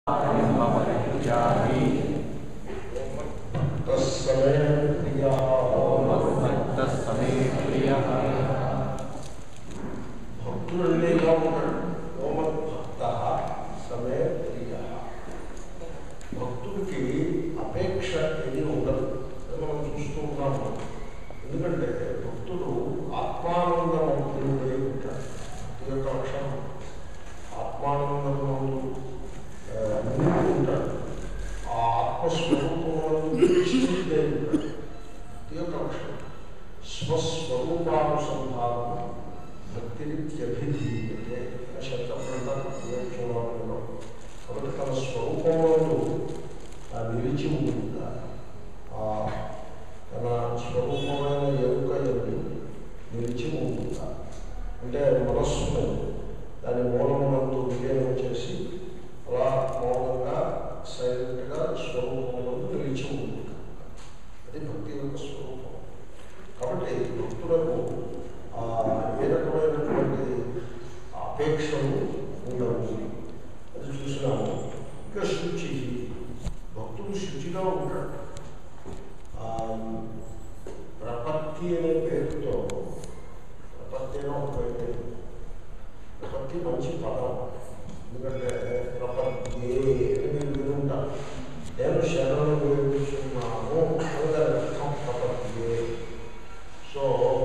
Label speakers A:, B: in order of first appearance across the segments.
A: जाहि
B: तस्समे प्रिया
A: तत्समे प्रियः
B: భక్తుడంటే ఇలా ఉంటాడు ఓమద్భక్త సమే ప్రియ భక్తుడికి అపేక్ష ఏది ఉండదు అది మనం చూస్తూ ఉన్నాము ఎందుకంటే భక్తుడు ఆత్మానందమవుతుండే ఉంటాడు భక్తి యొక్క లక్షణం ఆత్మానందమునందు ఆ, నిండి ఉంటాడు ఆ ఆత్మస్వరూపమునందు నిశ్చితుడై ఉంటాడు భక్తి యొక్క లక్షణం స్వస్వరూపానుసంధానం భక్తిరిత్యభిధీయతే అనే శబ్దం వివేక్షణలో కాబట్టి తన స్వరూపంలో నిలిచి ఉంటుందా ఆ తన స్వరూపమైన ఎరుక ఎందు నిలిచి ఉంటుందా అంటే మనస్సును దాని మూలమునందు విలీనం చేసి అలా మౌనంగా సైలెంట్గా స్వరూపంలో నిలిచి ఉంటుంది అది భక్తి యొక్క స్వరూపం కాబట్టి భక్తులకు ఆ ఏ రకమైనటువంటి అపేక్షలు ఉండవు అది చూసినాము ఇంకా శుచి భక్తుడు శుచిగా ఉంటాడు ఆ, ప్రపత్తి అనే పేరుతో ప్రపత్తి అనే ఒక పేరు ప్రపత్తి మంచి పదం ఎందుకంటే ప్రపత్తి అని మీరు వినుంటారు నేను శరణు వేడుచున్నాను అని దాని అర్థం ప్రపత్తి సో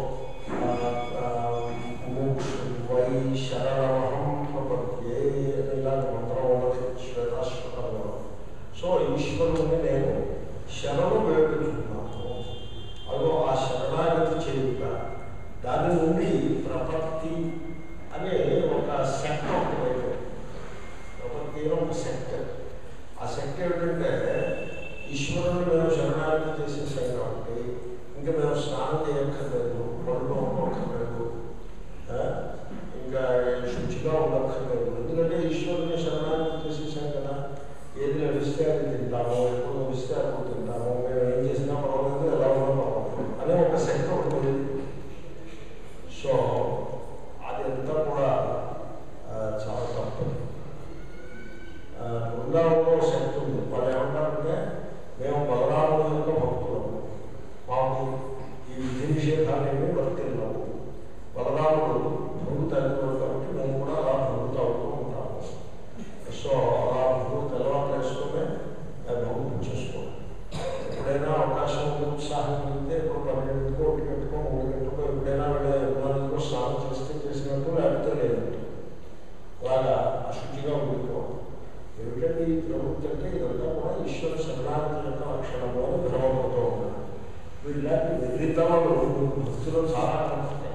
B: వై శరణమహం ప్రపత్యే అని ఇలాంటి మంత్రం ఉన్నది శ్వేతాశ్వతంలో సో ఈశ్వరుని నేను శరణు వేడుచున్నాను అదో ఆ శరణాగతి చేయుట దాని నుండి ప్రపత్తి అనే ఒక సెక్ట్ ఒకటి ప్రపత్తి అనే ఒక సెక్ట్ ఆ శక్తి ఏమిటంటే ఈశ్వరుని మేము శరణాగతి చేసేసాం కాబట్టి ఇంకా మేము స్నానం చేయక్కర్లేదు పళ్ళు ఉండక్కర్లేదు ఆ, ఇంకా శుచిగా ఉండక్కర్లేదు ఎందుకంటే ఈశ్వరుని శరణాగతి చేసేసాం కదా ఏది లభిస్తే అది తింటాము ఎప్పుడు లభిస్తే అప్పుడు తింటాము మేము ఏం చేసినా పర్వాలేదు ఎలా ఉన్నా పర్వాలేదు అనే ఒక శక్తి ఒకటి ఉంది. సో అది అంతా కూడా ఆ, చాలా తప్పదు బృందావనంలో శక్తి ఉంది వాళ్ళు ఏమంటారంటే మేము బలరాముల యొక్క భక్తులము మాకు ఈ విధి నిషేధాలేమీ వర్తిల్లవు బలరాముడు భృగు తల్లిదండ్రులు కాబట్టి మేము కూడా అలా భృగు అవుతూ ఉంటాము సో అలా భృగు తెల్లవారు వేసుకునే భృగు చేసుకోండి ఎప్పుడైనా అవకాశం ఉంది ఉత్సాహం కలిగితే ఇప్పుడు పన్నెండుకో ఒకటి గంటకో మూడు గంటకో ఎప్పుడైనా వెళ్ళే విమానంలో స్నానం చేస్తే చేసినట్టు లేకపోతే లేనట్టు అలాగా అశుచిగా ఉండిపోవడం ఏమిటంటే ఈ ప్రవృత్తి అంటే ఇదంతా కూడా ఈశ్వర శరణాగతి యొక్క లక్షణము అని భ్రమపడుతూ ఉన్నారు వీళ్ళకి వెర్రితమలు భక్తులు చాలా కనిపిస్తాయి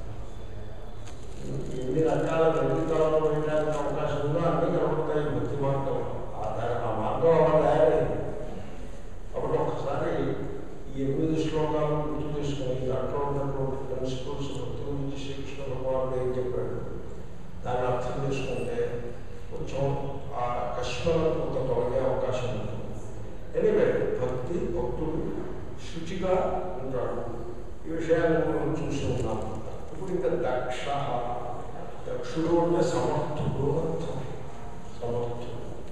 B: ఎన్ని రకాల వెర్రితమలు వెళ్ళడానికి అవకాశం ఉందో అన్ని కనపడతాయి భక్తి మార్గం ఆ దా- ఆ మార్గం అలా తయారైంది కాబట్టి ఒకసారి ఈ ఎనిమిది శ్లోకాలను గుర్తు చేసుకుని దాంట్లో ఉన్నటువంటి ప్రిన్సిపల్స్ భక్తి గురించి శ్రీకృష్ణ భగవానుడు ఏం చెప్పాడు దాన్ని అర్థం చేసుకుంటే కొంచెం ఆ కష్టాలకు కొంత తొలగే అవకాశం ఉంటుంది ఎనివే భక్తి భక్తుడు శుచిగా ఉంటాడు ఈ విషయాన్ని మనం చూసి ఉన్నాం ఇప్పుడు ఇంకా దక్ష దక్షుడు అంటే సమర్థుడు అని అర్థం సమర్థుడు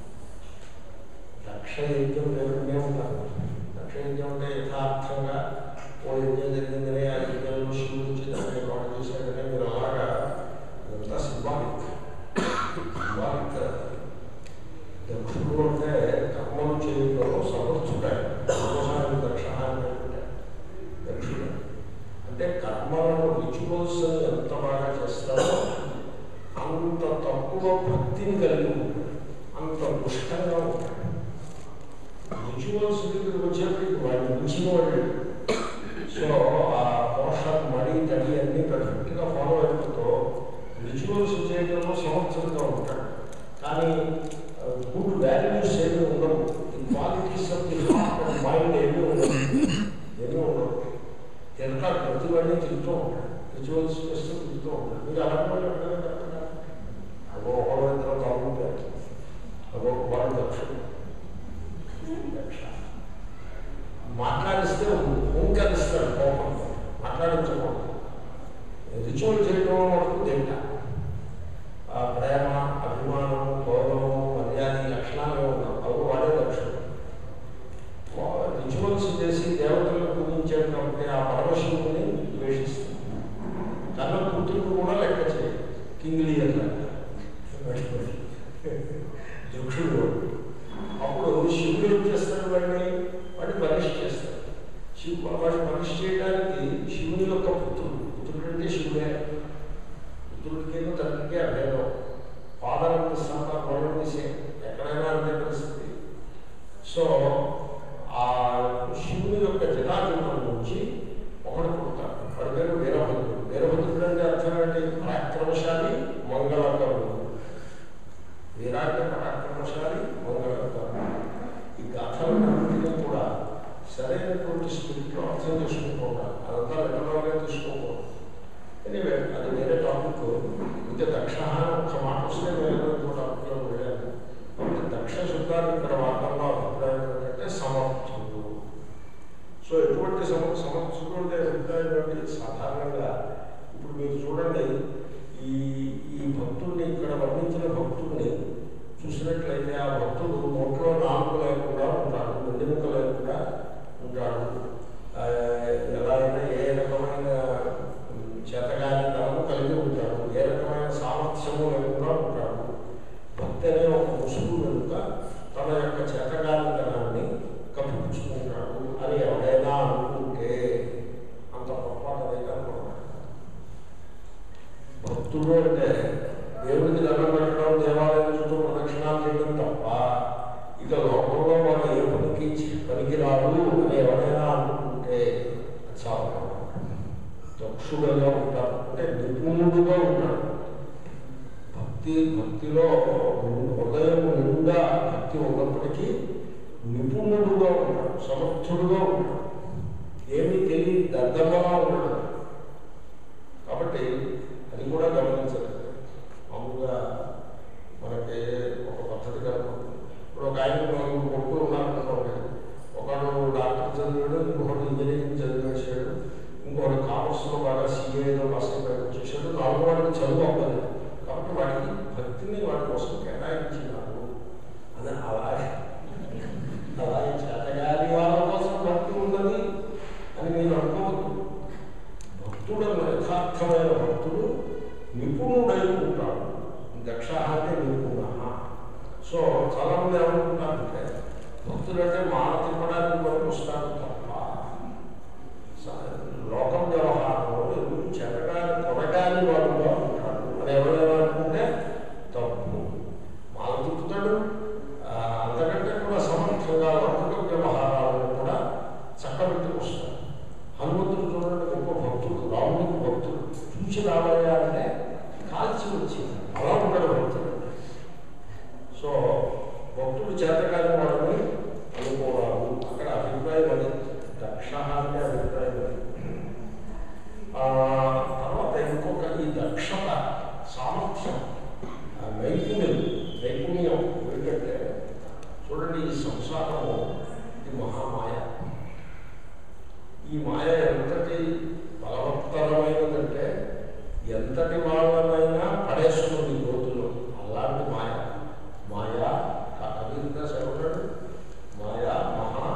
B: దక్ష యజ్ఞం లేకుండా ఉంటారు దక్ష యజ్ఞం అంటే యథార్థంగా ఓ యజ్ఞం జరిగిందని ఆ యజ్ఞంలో శివుడు వచ్చి దాన్ని పాడు చేశాడని మీరు అలాగా ఇదంతా సింబాలిక్ సింబాలిక్ దక్షుడు అంటే కర్మలు చేయడంలో సమర్థుడాయి దోషాన్ని దక్ష అని పెట్టుకుంటాడు దక్షుడు అంటే కర్మలను రిచువల్స్ ఎంత బాగా చేస్తారో అంత తక్కువ భక్తిని కలిగి ఉంటాడు అంత దుష్టంగా ఉంటాడు రిచువల్స్ దగ్గరికి వచ్చేప్పటికి వాడిని మించిన వాడు సో ఆ పోషణ మడి తడి అన్ని పర్ఫెక్ట్గా ఫాలో అయిపోతూ రిచువల్స్ చేయడంలో సమర్థంగా ఉంటాడు కానీ గుడ్ వాల్యూస్ ఏమీ ఉండవు the qualities of the heart and mind ఏమీ ఉండవు ఏమీ ఉండవు తింటాడు ప్రతి వాడిని తింటూ ఉంటాడు రిచువల్స్ చేస్తూ తింటూ ఉంటాడు మీరు అలాంటి వాళ్ళు ఉంటారా చెప్పండి అగో ఒకళ్ళ ఇద్దరు బాగుంటారు అగో వాడు దక్షుడు దక్ష మాట్లాడిస్తే హోంకరిస్తాడు కోపం మాట్లాడించకూడదు రిచువల్ చేయడం వరకు తింటా ఆ ప్రేమ అభిమానం గౌరవం మర్యాద ఈ లక్షణాలు ఉంటాం అవి వాడే దక్షుడు రిచువల్స్ చేసి దేవతలను పూజించాడు కాబట్టి ఆ పరమశివుని ద్వేషిస్తుంది కన్న కూతురు కూడా లెక్క చేయాలి కింగ్లీ అట్లా దక్షుడు అప్పుడు శివుడు ఏం చేస్తాడు వాడిని వాడిని పనిష్ చేస్తాడు శివు వాడిని పనిష్ చేయడానికి శివుని యొక్క పుత్రుడు పుత్రుడు అంటే శివుడే పుత్రుడికేమో తండ్రికి అభేదం ఫాదర్ స్థానం మనం తీసే ఎక్కడైనా అంతే పరిస్థితి సో ఆ శివుని యొక్క జటాజుటం నుంచి ఒకడు పుడతాడు వాడి పేరు వీరభద్రుడు వీరభద్రుడు అంటే అర్థం ఏంటి పరాక్రమశాలి మంగళకరుడు వీరాంగ పరాక్రమశాలి మంగళకరుడు ఈ గాథలన్నింటినీ కూడా సరైనటువంటి స్పిరిట్లో అర్థం చేసుకుంటున్నాను అదంతా లెక్కలోనే తీసుకోకూడదు ఎనివే అది వేరే టాపిక్ ఇంకా దక్ష అని ఒక్క మాట వస్తే నేను ఇంకో టాపిక్లో వెళ్ళాను అంటే దక్ష శబ్దాన్ని ఇక్కడ వాడడంలో అభిప్రాయం ఏంటంటే సమర్థుడు సో ఎటువంటి సమ సమర్థుడు అంటే అభిప్రాయం ఏంటి సాధారణంగా ఇప్పుడు మీరు చూడండి ఈ ఈ భక్తుడిని ఇక్కడ వర్ణించిన భక్తుడిని చూసినట్లయితే ఆ భక్తుడు నోట్లో నాలుగు లేకుండా ఉంటాడు వెన్నెముక లేకుండా ఉంటాడు ఆ, ఎలా అయినా ఏ రకమైన చేతగానితనము కలిగి ఉంటాడు ఏ రకమైన సామర్థ్యము లేకుండా ఉంటాడు భక్తి అనే ఒక ముసుగు వెనుక తన యొక్క చేతగానితనాన్ని కప్పించుకుంటాడు అని ఎవరైనా అనుకుంటే అంత పొరపాటు అదైతే అనుకున్నాడు భక్తుడు అంటే దేవుడికి దండం పెట్టడం దేవాలయం చుట్టూ ప్రదక్షిణాలు చేయడం తప్ప ఇక లోకంలో వాడు ఏ పనికి పనికిరాడు అని ఎవరైనా అనుకుంటే అది చాలా పొరపాటు. దక్షుడుగా ఉంటాడు అంటే నిపుణుడుగా ఉంటాడు భక్తి భక్తిలో హృదయం నిండా భక్తి ఉన్నప్పటికీ నిపుణుడుగా ఉంటాడు సమర్థుడుగా ఉంటాడు ఏమీ తెలియదు దద్దమ్మగా ఉంటాడు కాబట్టి అది కూడా గమనించాలి మామూలుగా మనకి ఒక పద్ధతి కనుకుంటుంది ఇప్పుడు ఒక ఆయన నలుగురు కొడుకులు ఉన్నారనుకోండి ఒకడు డాక్టర్ చదివాడు ఇంకొకడు ఇంజనీరింగ్ చదివేసాడు ఇంకొకటి కామర్స్లో బాగా సీఏలో పాస్ అయిపోయి వచ్చేసాడు నాలుగు వాడికి చదువు అవ్వలేదు కాబట్టి వాడికి భక్తిని వాడి కోసం కేటాయించినారు అని అలాగే అలాగే చేతగాని వాళ్ళ కోసం భక్తి ఉన్నది అని నేను అనుకోవద్దు భక్తుడు యథార్థమైన భక్తుడు నిపుణుడై ఉంటాడు దక్ష అంటే నిపుణ సో చాలా మంది ఏమనుకుంటారంటే భక్తుడు అంటే మాట తిప్పడానికి వరకు వస్తాడు తప్ప స- లోకం వ్యవహారంలో ఎదురు చెరగాని కొనగాని వాడుగా ఉంటాడు అని ఎవరైనా అనుకుంటే తప్పు మాల తిప్పుతాడు ఆ, అంతకంటే కూడా సమర్థంగా లౌకిక వ్యవహారాలను కూడా చక్కబెట్టుకొస్తాడు హనుమంతుడు చూడండి గొప్ప భక్తుడు రాముడికి భక్తుడు చూసి రాబోయా అంటే కాల్చి వచ్చింది అలా ఉంటాడు భక్తుడు సో భక్తుడు చేతకాని వాడని అనుకోరాదు అక్కడ అభిప్రాయం అది దక్ష అంటే అభిప్రాయం అది ఆ, తర్వాత ఇంకొక ఈ దక్షత సామర్థ్యం ఆ నైపుణ్యం నైపుణ్యం ఏంటంటే చూడండి ఈ సంసారము ఇది మహామాయ ఈ మాయ ఎంతటి బలవత్తరమైనదంటే ఎంతటి వాళ్ళనైనా పడేస్తుంది గోతులో అలాంటి మాయ మాయా కవిత ఎవడాడు మాయా మహా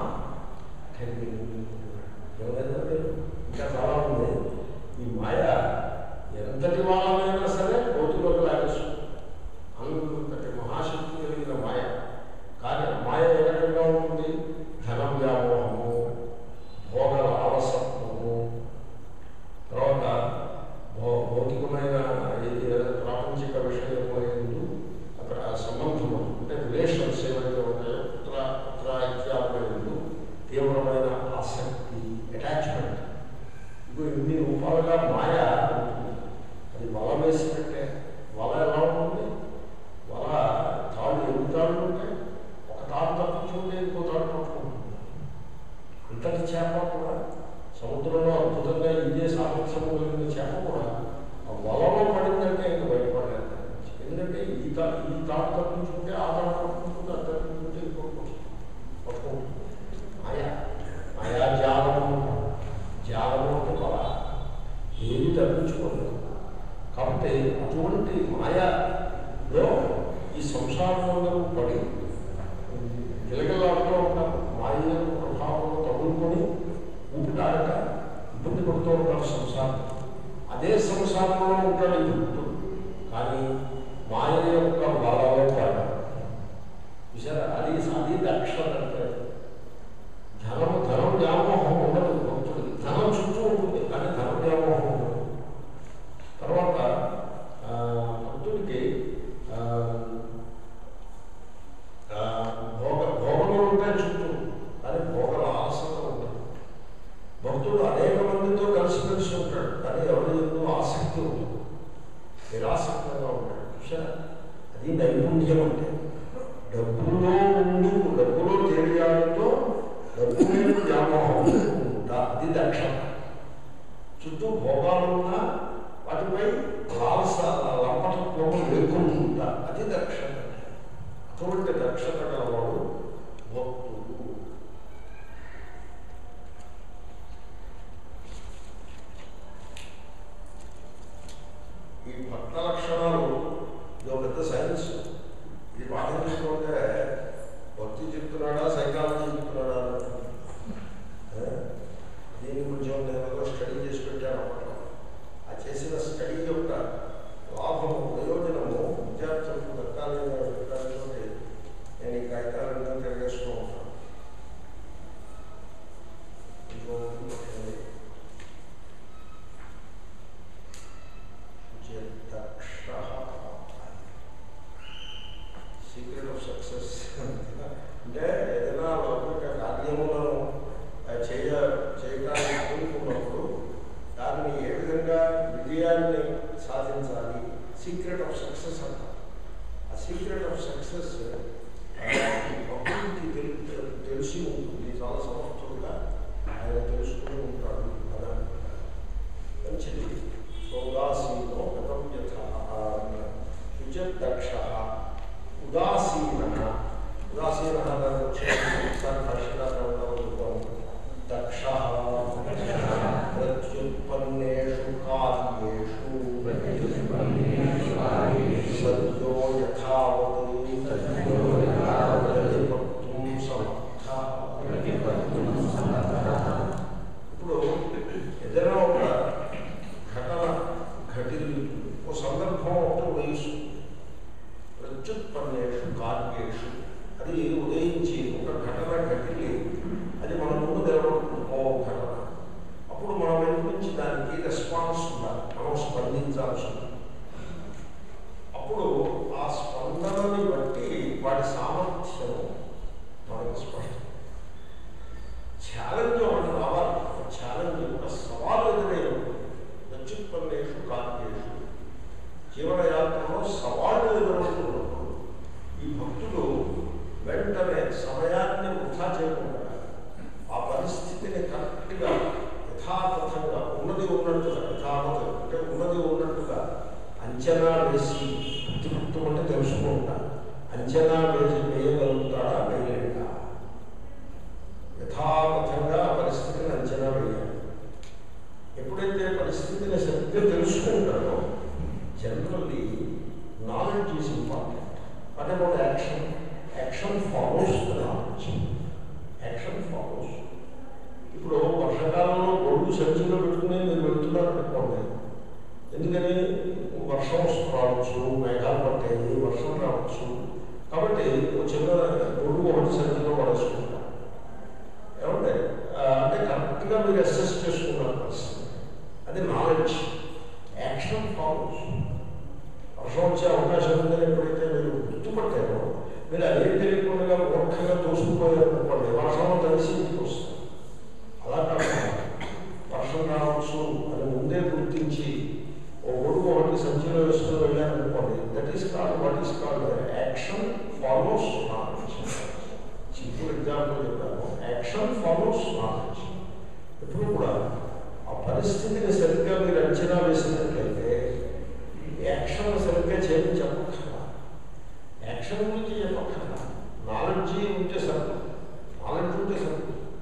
B: ఎవరైతే ఇంకా చాలా ఉంది ఈ మాయ ఎంతటి వాళ్ళనైనా సరే గోతులోకి లాగేస్తుంది అంతటి మహాశక్తి కలిగిన మాయ కానీ ఆ మాయ ఏ రకంగా ఉంటుంది చూసారా అది అది దక్షత అంటే ధనం ధనం వ్యామోహం ఉండదు భక్తుడికి ధనం చుట్టూ ఉంటుంది కానీ ధనం వ్యామోహం ఉండదు తర్వాత ఆ, భక్తుడికి ఆ, ఆ, భోగ భోగములు ఉంటాయి చుట్టూ కానీ భోగల ఆసక్త ఉండదు భక్తుడు అనేక మందితో కలిసిమెలిసి ఉంటాడు కానీ ఎవరి ఎందు ఆసక్తి ఉండదు నిరాసక్తంగా ఉంటాడు చూసారా అది నైపుణ్యం అంటే డబ్బులో ఉండి డబ్బులో తేలియాలతో డబ్బు మీద వ్యామోహం ఉంటా అది దక్షత చుట్టూ భోగాలున్నా వాటిపై లాలస లంపటత్వం లేకుండా అది దక్షత అటువంటి దక్షత గలవాడు భక్తుడు ఈ భక్త లక్షణాలు ఇది ఒక పెద్ద సైన్స్ ఇది పాఠం చేసుకుంటే భక్తి చెప్తున్నాడా సైకాలజీ చెప్తున్నాడా అన్నట్టు. ఏ? దీన్ని కొంచెం నేను ఏదో స్టడీ చేసి పెట్టాను అప్పట్లో ఆ చేసిన స్టడీ యొక్క లాభము ప్రయోజనము విద్యార్థులకు దక్కాలి అనే అభిప్రాయంతో నేను ఈ కాగితాలను తిరగేస్తూ ఉంటాను ఇదిగో ఇది. సీక్రెట్ ఆఫ్ సక్సెస్ అంటే ఏదైనా లౌకిక కార్యములను ఆ, చేయ చేయడానికి కోరుకున్నప్పుడు దాన్ని ఏ విధంగా విజయాన్ని సాధించాలి సీక్రెట్ ఆఫ్ సక్సెస్ అంటారు ఆ సీక్రెట్ ఆఫ్ సక్సెస్ భక్తుడికి తెలి- తెలిసి ఉంటుంది చాలా సమర్థుడుగా ఆయన తెలుసుకుని ఉంటాడు అని మంచిది సౌదాసీనో కథం యథా శుచదక్ష ఉదాసీన ఉదాసీన దాని ఒకసారి భాషకారంలో దక్ష ప్రత్యుత్పన్నేషు కార్యేషు సద్యో యథావత్ ప్రతిపత్తుం సమర్థ ఇప్పుడు ఏదైనా ఒక ఘటన ఘటిల్లు ఒక సందర్భం ఒకటి వయసు ప్రత్యుత్పన్నేషు కార్యేషు అది ఉదయించి ఒక ఘటన ఘటిల్లి అది మన ముందు నిలబడుతుంది ఓ ఘటన అప్పుడు మన వైపు నుంచి దానికి రెస్పాన్స్ ఉండాలి మనం స్పందించాల్సి ఉంది అప్పుడు ఆ స్పందనని బట్టి వాడి సామర్థ్యం మనకు స్పష్టం ఛాలెంజ్ ఒకటి రావాలి ఛాలెంజ్ ఒక సవాలు ఎదురైనప్పుడు నచ్చుత్పన్నేషు కార్యేషు జీవనయాత్రలో సవాళ్ళు ఎదురవుతున్నప్పుడు ఈ భక్తుడు వెంటనే సమయాన్ని వృధా చేయకుండా ఆ పరిస్థితిని కరెక్ట్గా యథాతథంగా ఉన్నది ఉన్నట్టుగా యథావత అంటే ఉన్నది ఉన్నట్టుగా అంచనా వేసి భక్తి అంటే తెలుసుకుంటా అంచనా వేసి వేయగలుగుతాడా వేయలేడా యథాతథంగా ఆ పరిస్థితిని అంచనా వేయాలి ఎప్పుడైతే పరిస్థితిని సరిగ్గా తెలుసుకుంటాడో generally knowledge is important what about action action follows the knowledge action follows ఇప్పుడు వర్షాకాలంలో గొడుగు సంచిలో పెట్టుకుని మీరు వెళ్తున్నారు అనుకోండి ఎందుకని వర్షం వస్తు రావచ్చు మేఘాలు పట్టాయి వర్షం రావచ్చు కాబట్టి ఒక చిన్న గొడుగు ఒకటి సంచిలో పడేసుకుంటారు ఏమంటే ఆ, అంటే కరెక్ట్గా మీరు అసెస్ చేసుకున్నారు పరిస్థితి అది నాలెడ్జ్ యాక్షన్ ఫాలోస్ వర్షం వచ్చే అవకాశం ఉందని ఎప్పుడైతే మీరు గుర్తుపట్టారో మీరు అదేం తెలియకుండా మూర్ఖంగా తోసుకుపోయారు అనుకోండి వర్షంలో కలిసి ఇంటికి వస్తారు అలా కాకుండా వర్షం రావచ్చు అని ముందే గుర్తించి ఓ గొడుగు ఒకటి సంచిలో వేసుకుని వెళ్ళారనుకోండి that is called what is called action follows knowledge simple example చెప్పాను యాక్షన్ ఫాలోస్ నాలెడ్జ్ ఎప్పుడు కూడా ఆ పరిస్థితిని సరిగ్గా మీరు అంచనా వేసినట్లయితే యాక్షన్ సరిగ్గా చేయని చెప్పక్కర్లా యాక్షన్ గురించి చెప్పక్కర్లా నాలెడ్జ్ ఉంటే సరిపడు నాలెడ్జ్ ఉంటే సరిపడు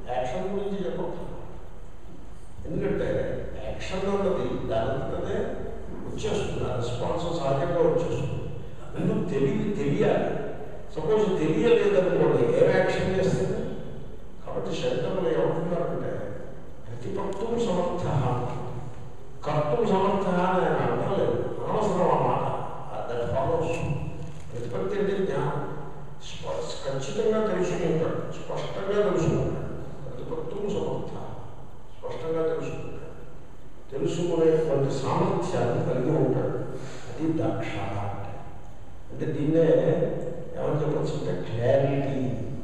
B: ఖచ్చితంగా తెలుసుకుంటాడు స్పష్టంగా తెలుసుకుంటాడు ప్రతిపత్తులు సమర్థ స్పష్టంగా తెలుసుకుంటాడు తెలుసుకునేటువంటి సామర్థ్యాన్ని కలిగి ఉంటాడు అది దక్ష అంటే అంటే దీన్నే ఏమని చెప్పచ్చు అంటే క్లారిటీ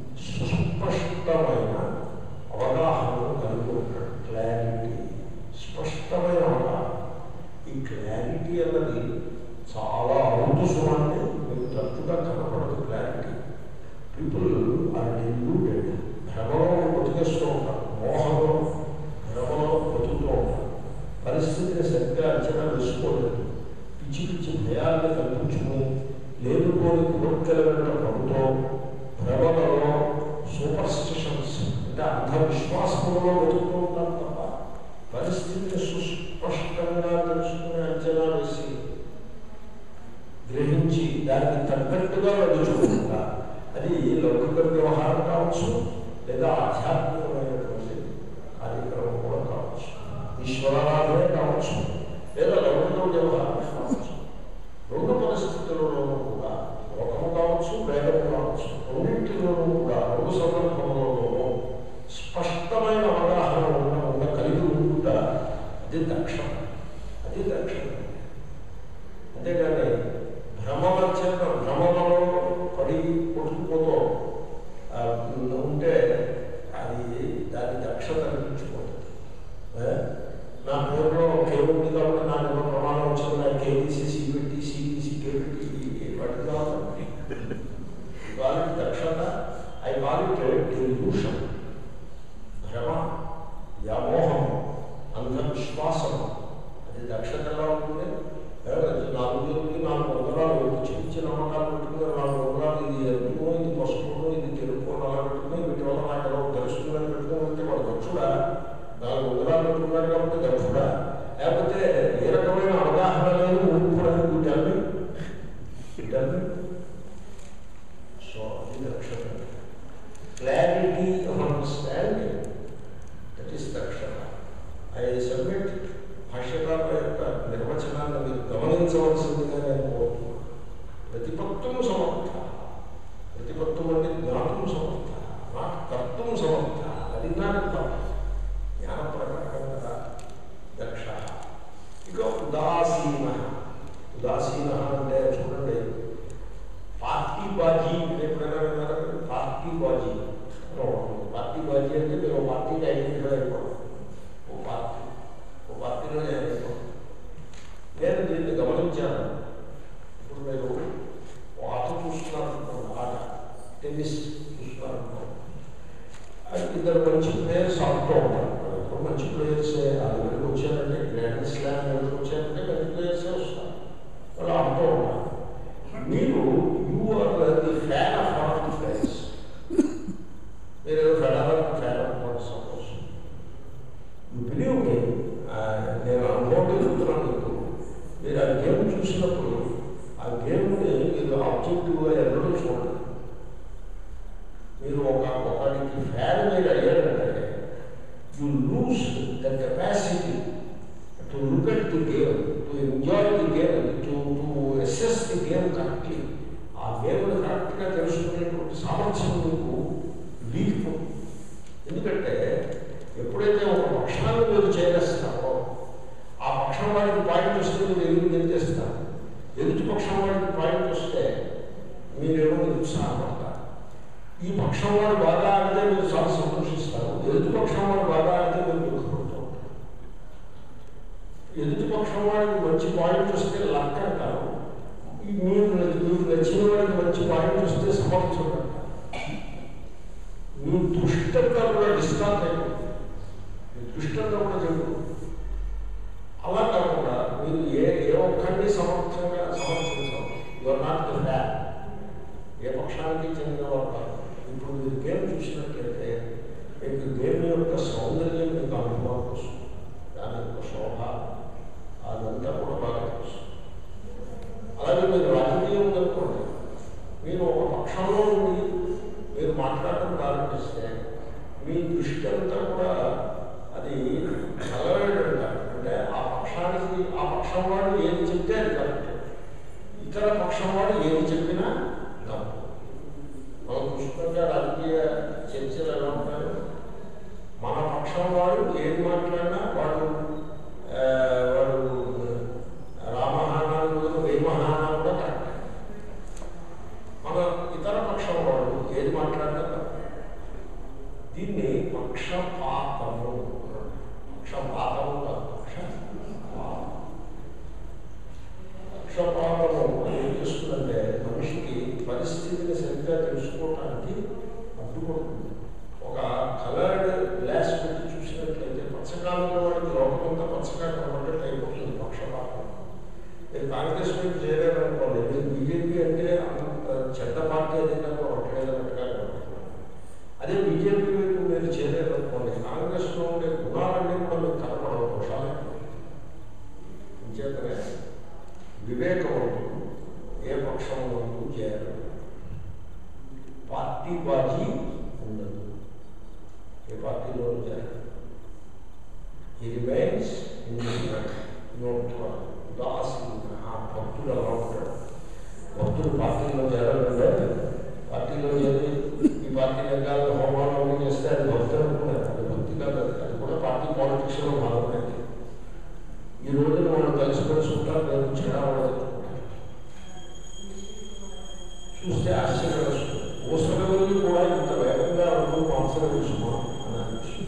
B: సుస్పష్టమైన అవగాహనను కలిగి ఉంటాడు క్లారిటీ స్పష్టమైన అవగాహన ఈ క్లారిటీ అన్నది చాలా అరుదు సుమాన్ని మీకు తరచుగా కనపడదు క్లారిటీ పీపుల్ ఆర్ డెల్యూటెడ్ భ్రమలో బతికేస్తూ ఉంటారు మోహంలో భ్రమలో బతుకుతూ ఉంటారు పరిస్థితిని సరిగ్గా అంచనా వేసుకోలేదు పిచ్చి పిచ్చి భయాలను కల్పించుకుని లేనుకోని కోరికల వెంట పడుతూ భ్రమలలో సూపర్ స్టిషన్స్ అంటే అంధవిశ్వాసంలో బతుకుతూ ఉంటారు తప్ప పరిస్థితిని సుస్పష్టంగా తెలుసుకునే అంచనా వేసి గ్రహించి దానికి తగ్గట్టుగా నడుచుకుంటా అది లౌకిక వ్యవహారం కావచ్చు లేదా ఆధ్యాత్మికమైనటువంటి కార్యక్రమం కూడా కావచ్చు ఈశ్వరారాధనే కావచ్చు లేదా లౌకిక వ్యవహారమే కావచ్చు రెండు పరిస్థితులలోనూ కూడా లోకము కావచ్చు వేదము కావచ్చు రెండింటిలోనూ కూడా రెండు సందర్భంలోనూ స్పష్టమైన అవగాహన ఉన్న ఉన్న కలిగి ఉంటుందా అది దక్షత అది దక్షత అంతేగాని భ్రమల చేత భ్రమలలో పడి కొట్టుకుపోతూ ఆ, ఉంటే అది దాని దక్షత అనిపించుకోతుంది ఏ? నా పేరులో కే ఉంది కాబట్టి నాకు ఏదో ప్రమాణం వచ్చింది నాకు కేటీసీ సిబిటి సిబిసి కేబిటి వాటి కావాలి వారి దక్షత ఐ వారికి ఇల్యూషన్ భ్రమ వ్యామోహం అంధవిశ్వాసం అది దక్షత ఎలా ఉంటుంది ఏ, నాలుగు వేలకి నాలుగు వందలాలు ఒకటి చిన్న చిన్న నమ్మకాలు పెట్టుకుని నాలుగు వందలాలు ఇది ఎరుపును ఇది పసుపును ఇది తెలుపు అలా పెట్టుకుని వీటి వల్ల నాకు ఎలా తెలుస్తుందని పెట్టుకుని ఉంటే వాడు దక్షుడా నాలుగు వందలాలు పెట్టుకున్నాడు కాబట్టి దక్షుడా లేకపోతే ఏ రకమైన అవగాహన లేదు ఊరుకోవడానికి గుడ్డాలి గుడ్డాలి సో అది దక్షత clarity of understanding that is దక్షత ఐ సబ్మిట్ భాష్యకారుల యొక్క నిర్వచనాన్ని మీరు గమనించవలసిందిగా నేను కోరుతున్నాను ప్రతిపత్తుం సమర్థ ప్రతిపత్తుం అంటే జ్ఞాతం సమర్థ నాకు కర్తం సమర్థ అది జ్ఞానం జ్ఞాన ప్రకారం కదా దక్ష ఇక ఉదాసీన ఉదాసీన అంటే చూడండి పార్టీ బాజీ ఎప్పుడైనా విన్నారా మీరు? పార్టీ బాజీ అని ఒకటి ఉంది. పార్టీ బాజీ అంటే మీరు ఒక పార్టీకి ఐడెంటిఫై అయిపోవడం ఓ పార్టీ ఓ పార్టీలో నేను అయిపోవడం నేను దీన్ని గమనించాను ఇప్పుడు మీరు ఓ ఆట చూస్తున్నారు అనుకోండి, ఆట టెన్నిస్ చూస్తున్నారు అనుకోండి. అది ఇద్దరు మంచి ప్లేయర్స్ ఆడుతూ ఉంటారు ఇప్పుడు మంచి ప్లేయర్స్ అది వెళ్ళి వచ్చారంటే గ్రాండ్ స్లామ్ వెళ్ళి వచ్చారంటే మంచి ప్లేయర్సే వస్తారు వాళ్ళు ఆడుతూ ఉంటారు మీరు you are the fan of one of the players మీరు ఏదో ఫెడరల్ ఫ్యాన్ అనుకోండి సపోజ్ యూ బిలీవ్ మీ నేను అనుభవం చెప్తున్నాను మీకు మీరు ఆ గేమ్ చూసినప్పుడు ఆ గేమ్ని మీరు ఆబ్జెక్టివ్గా ఎన్నడూ చూడండి మీరు ఒక ఒకరికి ఫ్యాన్ మీరు అయ్యారంటే you lose the capacity to look at the game to enjoy the game to to assess the game correctly ఆ గేమ్ని కరెక్ట్గా తెలుసుకునేటువంటి సామర్థ్యం మీకు వీక్ ఎందుకంటే ఎప్పుడైతే ఒక పక్షాన్ని మీరు చేరేస్తారో ఆ పక్షం వాడికి పాయింట్ వస్తే మీరు ఎదురు గెలిచేస్తారు ఎదుటి పక్షం వాడికి పాయింట్ వస్తే మీరేమో నిరుత్సాహపడతారు ఈ పక్షం వాడు బాగా ఆడితే మీరు చాలా సంతోషిస్తారు ఎదుటి పక్షం వాడు బాగా ఆడితే మీరు దుఃఖపడుతూ ఉంటారు ఎదుటి పక్షం వాడికి మంచి పాయింట్ వస్తే లక్ అంటారు ఈ మీరు మీకు నచ్చిన వాడికి మంచి పాయింట్ వస్తే సమర్థుడు అంటారు మీ దుష్టంగా కూడా డిస్కార్ట్ అయిపోతుంది మీ దుష్టంగా కూడా జరుగుతుంది అలా కాకుండా మీరు ఏ ఏ ఒక్కరిని సమర్థంగా సమర్థించాలి యువర్ నాట్ ద ఫ్యాన్ ఏ పక్షానికి చెందిన వారు కాదు ఇప్పుడు మీరు గేమ్ చూసినట్లయితే మీకు గేమ్ యొక్క సౌందర్యం మీకు అనుభవానికి వస్తుంది దాని యొక్క శోభ అదంతా కూడా బాగా తెలుస్తుంది అలాగే మీరు రాజకీయం ఉందనుకోండి మీరు ఒక పక్షంలో ఉండి మీరు మాట్లాడటం ప్రారంభిస్తే మీ దృష్టి అంతా కూడా అది కలవేయడం అంటే ఆ పక్షానికి ఆ పక్షం వాడు ఏది చెప్తే అది కరెక్ట్ ఇతర పక్షం వాడు ఏది చెప్పినా తప్పు మనం చూస్తున్నాం పుష్పంగా రాజకీయ చర్చలు ఎలా ఉంటారు మన పక్షం వాడు ఏది మాట్లాడినా వాడు ఆ, వాడు రామహానాలు వేమహానా కూడా కరెక్ట్ మన ఇతర పక్షం వాడు ఏది మాట్లాడినా తప్పే. దీన్ని పక్షపాతము అంటారు. పక్షపాతము కాదు పక్షపాతం పక్షపాతము ఏం చేస్తుందంటే మనిషికి పరిస్థితిని సరిగ్గా తెలుసుకోవటానికి అడ్డుపడుతుంది ఒక కలర్డ్ గ్లాస్ పెట్టి చూసినట్లయితే పచ్చకాలంలో వాడికి లోపలంతా పచ్చగా కనబడ్డట్టు అయిపోతుంది పక్షపాతం మీరు కాంగ్రెస్ వైపు చేరారనుకోండి మీరు బీజేపీ అంటే అంత చెడ్డ పార్టీ ఏదైనా ఒకటేదన్నట్టుగా కనబడుతుంది అదే బీజేపీ వైపు మీరు చేరారనుకోండి కాంగ్రెస్లో ఉండే గుణాలన్నీ కూడా మీకు కనపడవు దోషాలే అంచేతనే వివేకవంతుడు ఏ పక్షం ముందు చేరడు పార్టీ బాజీ ఉండదు ఏ పార్టీలో చేరడు ఈ రిమైన్స్ ఉదాసీన భక్తుడు అలా ఉంటాడు భక్తుడు పార్టీలో చేరాలంటే పార్టీలో చేరి ఈ పార్టీ రంగాల్లో హోమాలు అన్నీ చేస్తే అది భక్తి అనుకున్నారు అది భక్తి కాదు అది. అది కూడా పార్టీ పాలిటిక్స్లో భాగమైంది ఈ రోజున వాళ్ళు కలిసి కలిసి ఉంటారు రేపు చెడా ఉండదు చూస్తే ఆశ్చర్యం వేస్తుంది ఊసలవల్లి కూడా ఇంత వేగంగా అడుగు మాంసం తెలుసుమా అని అనిపిస్తుంది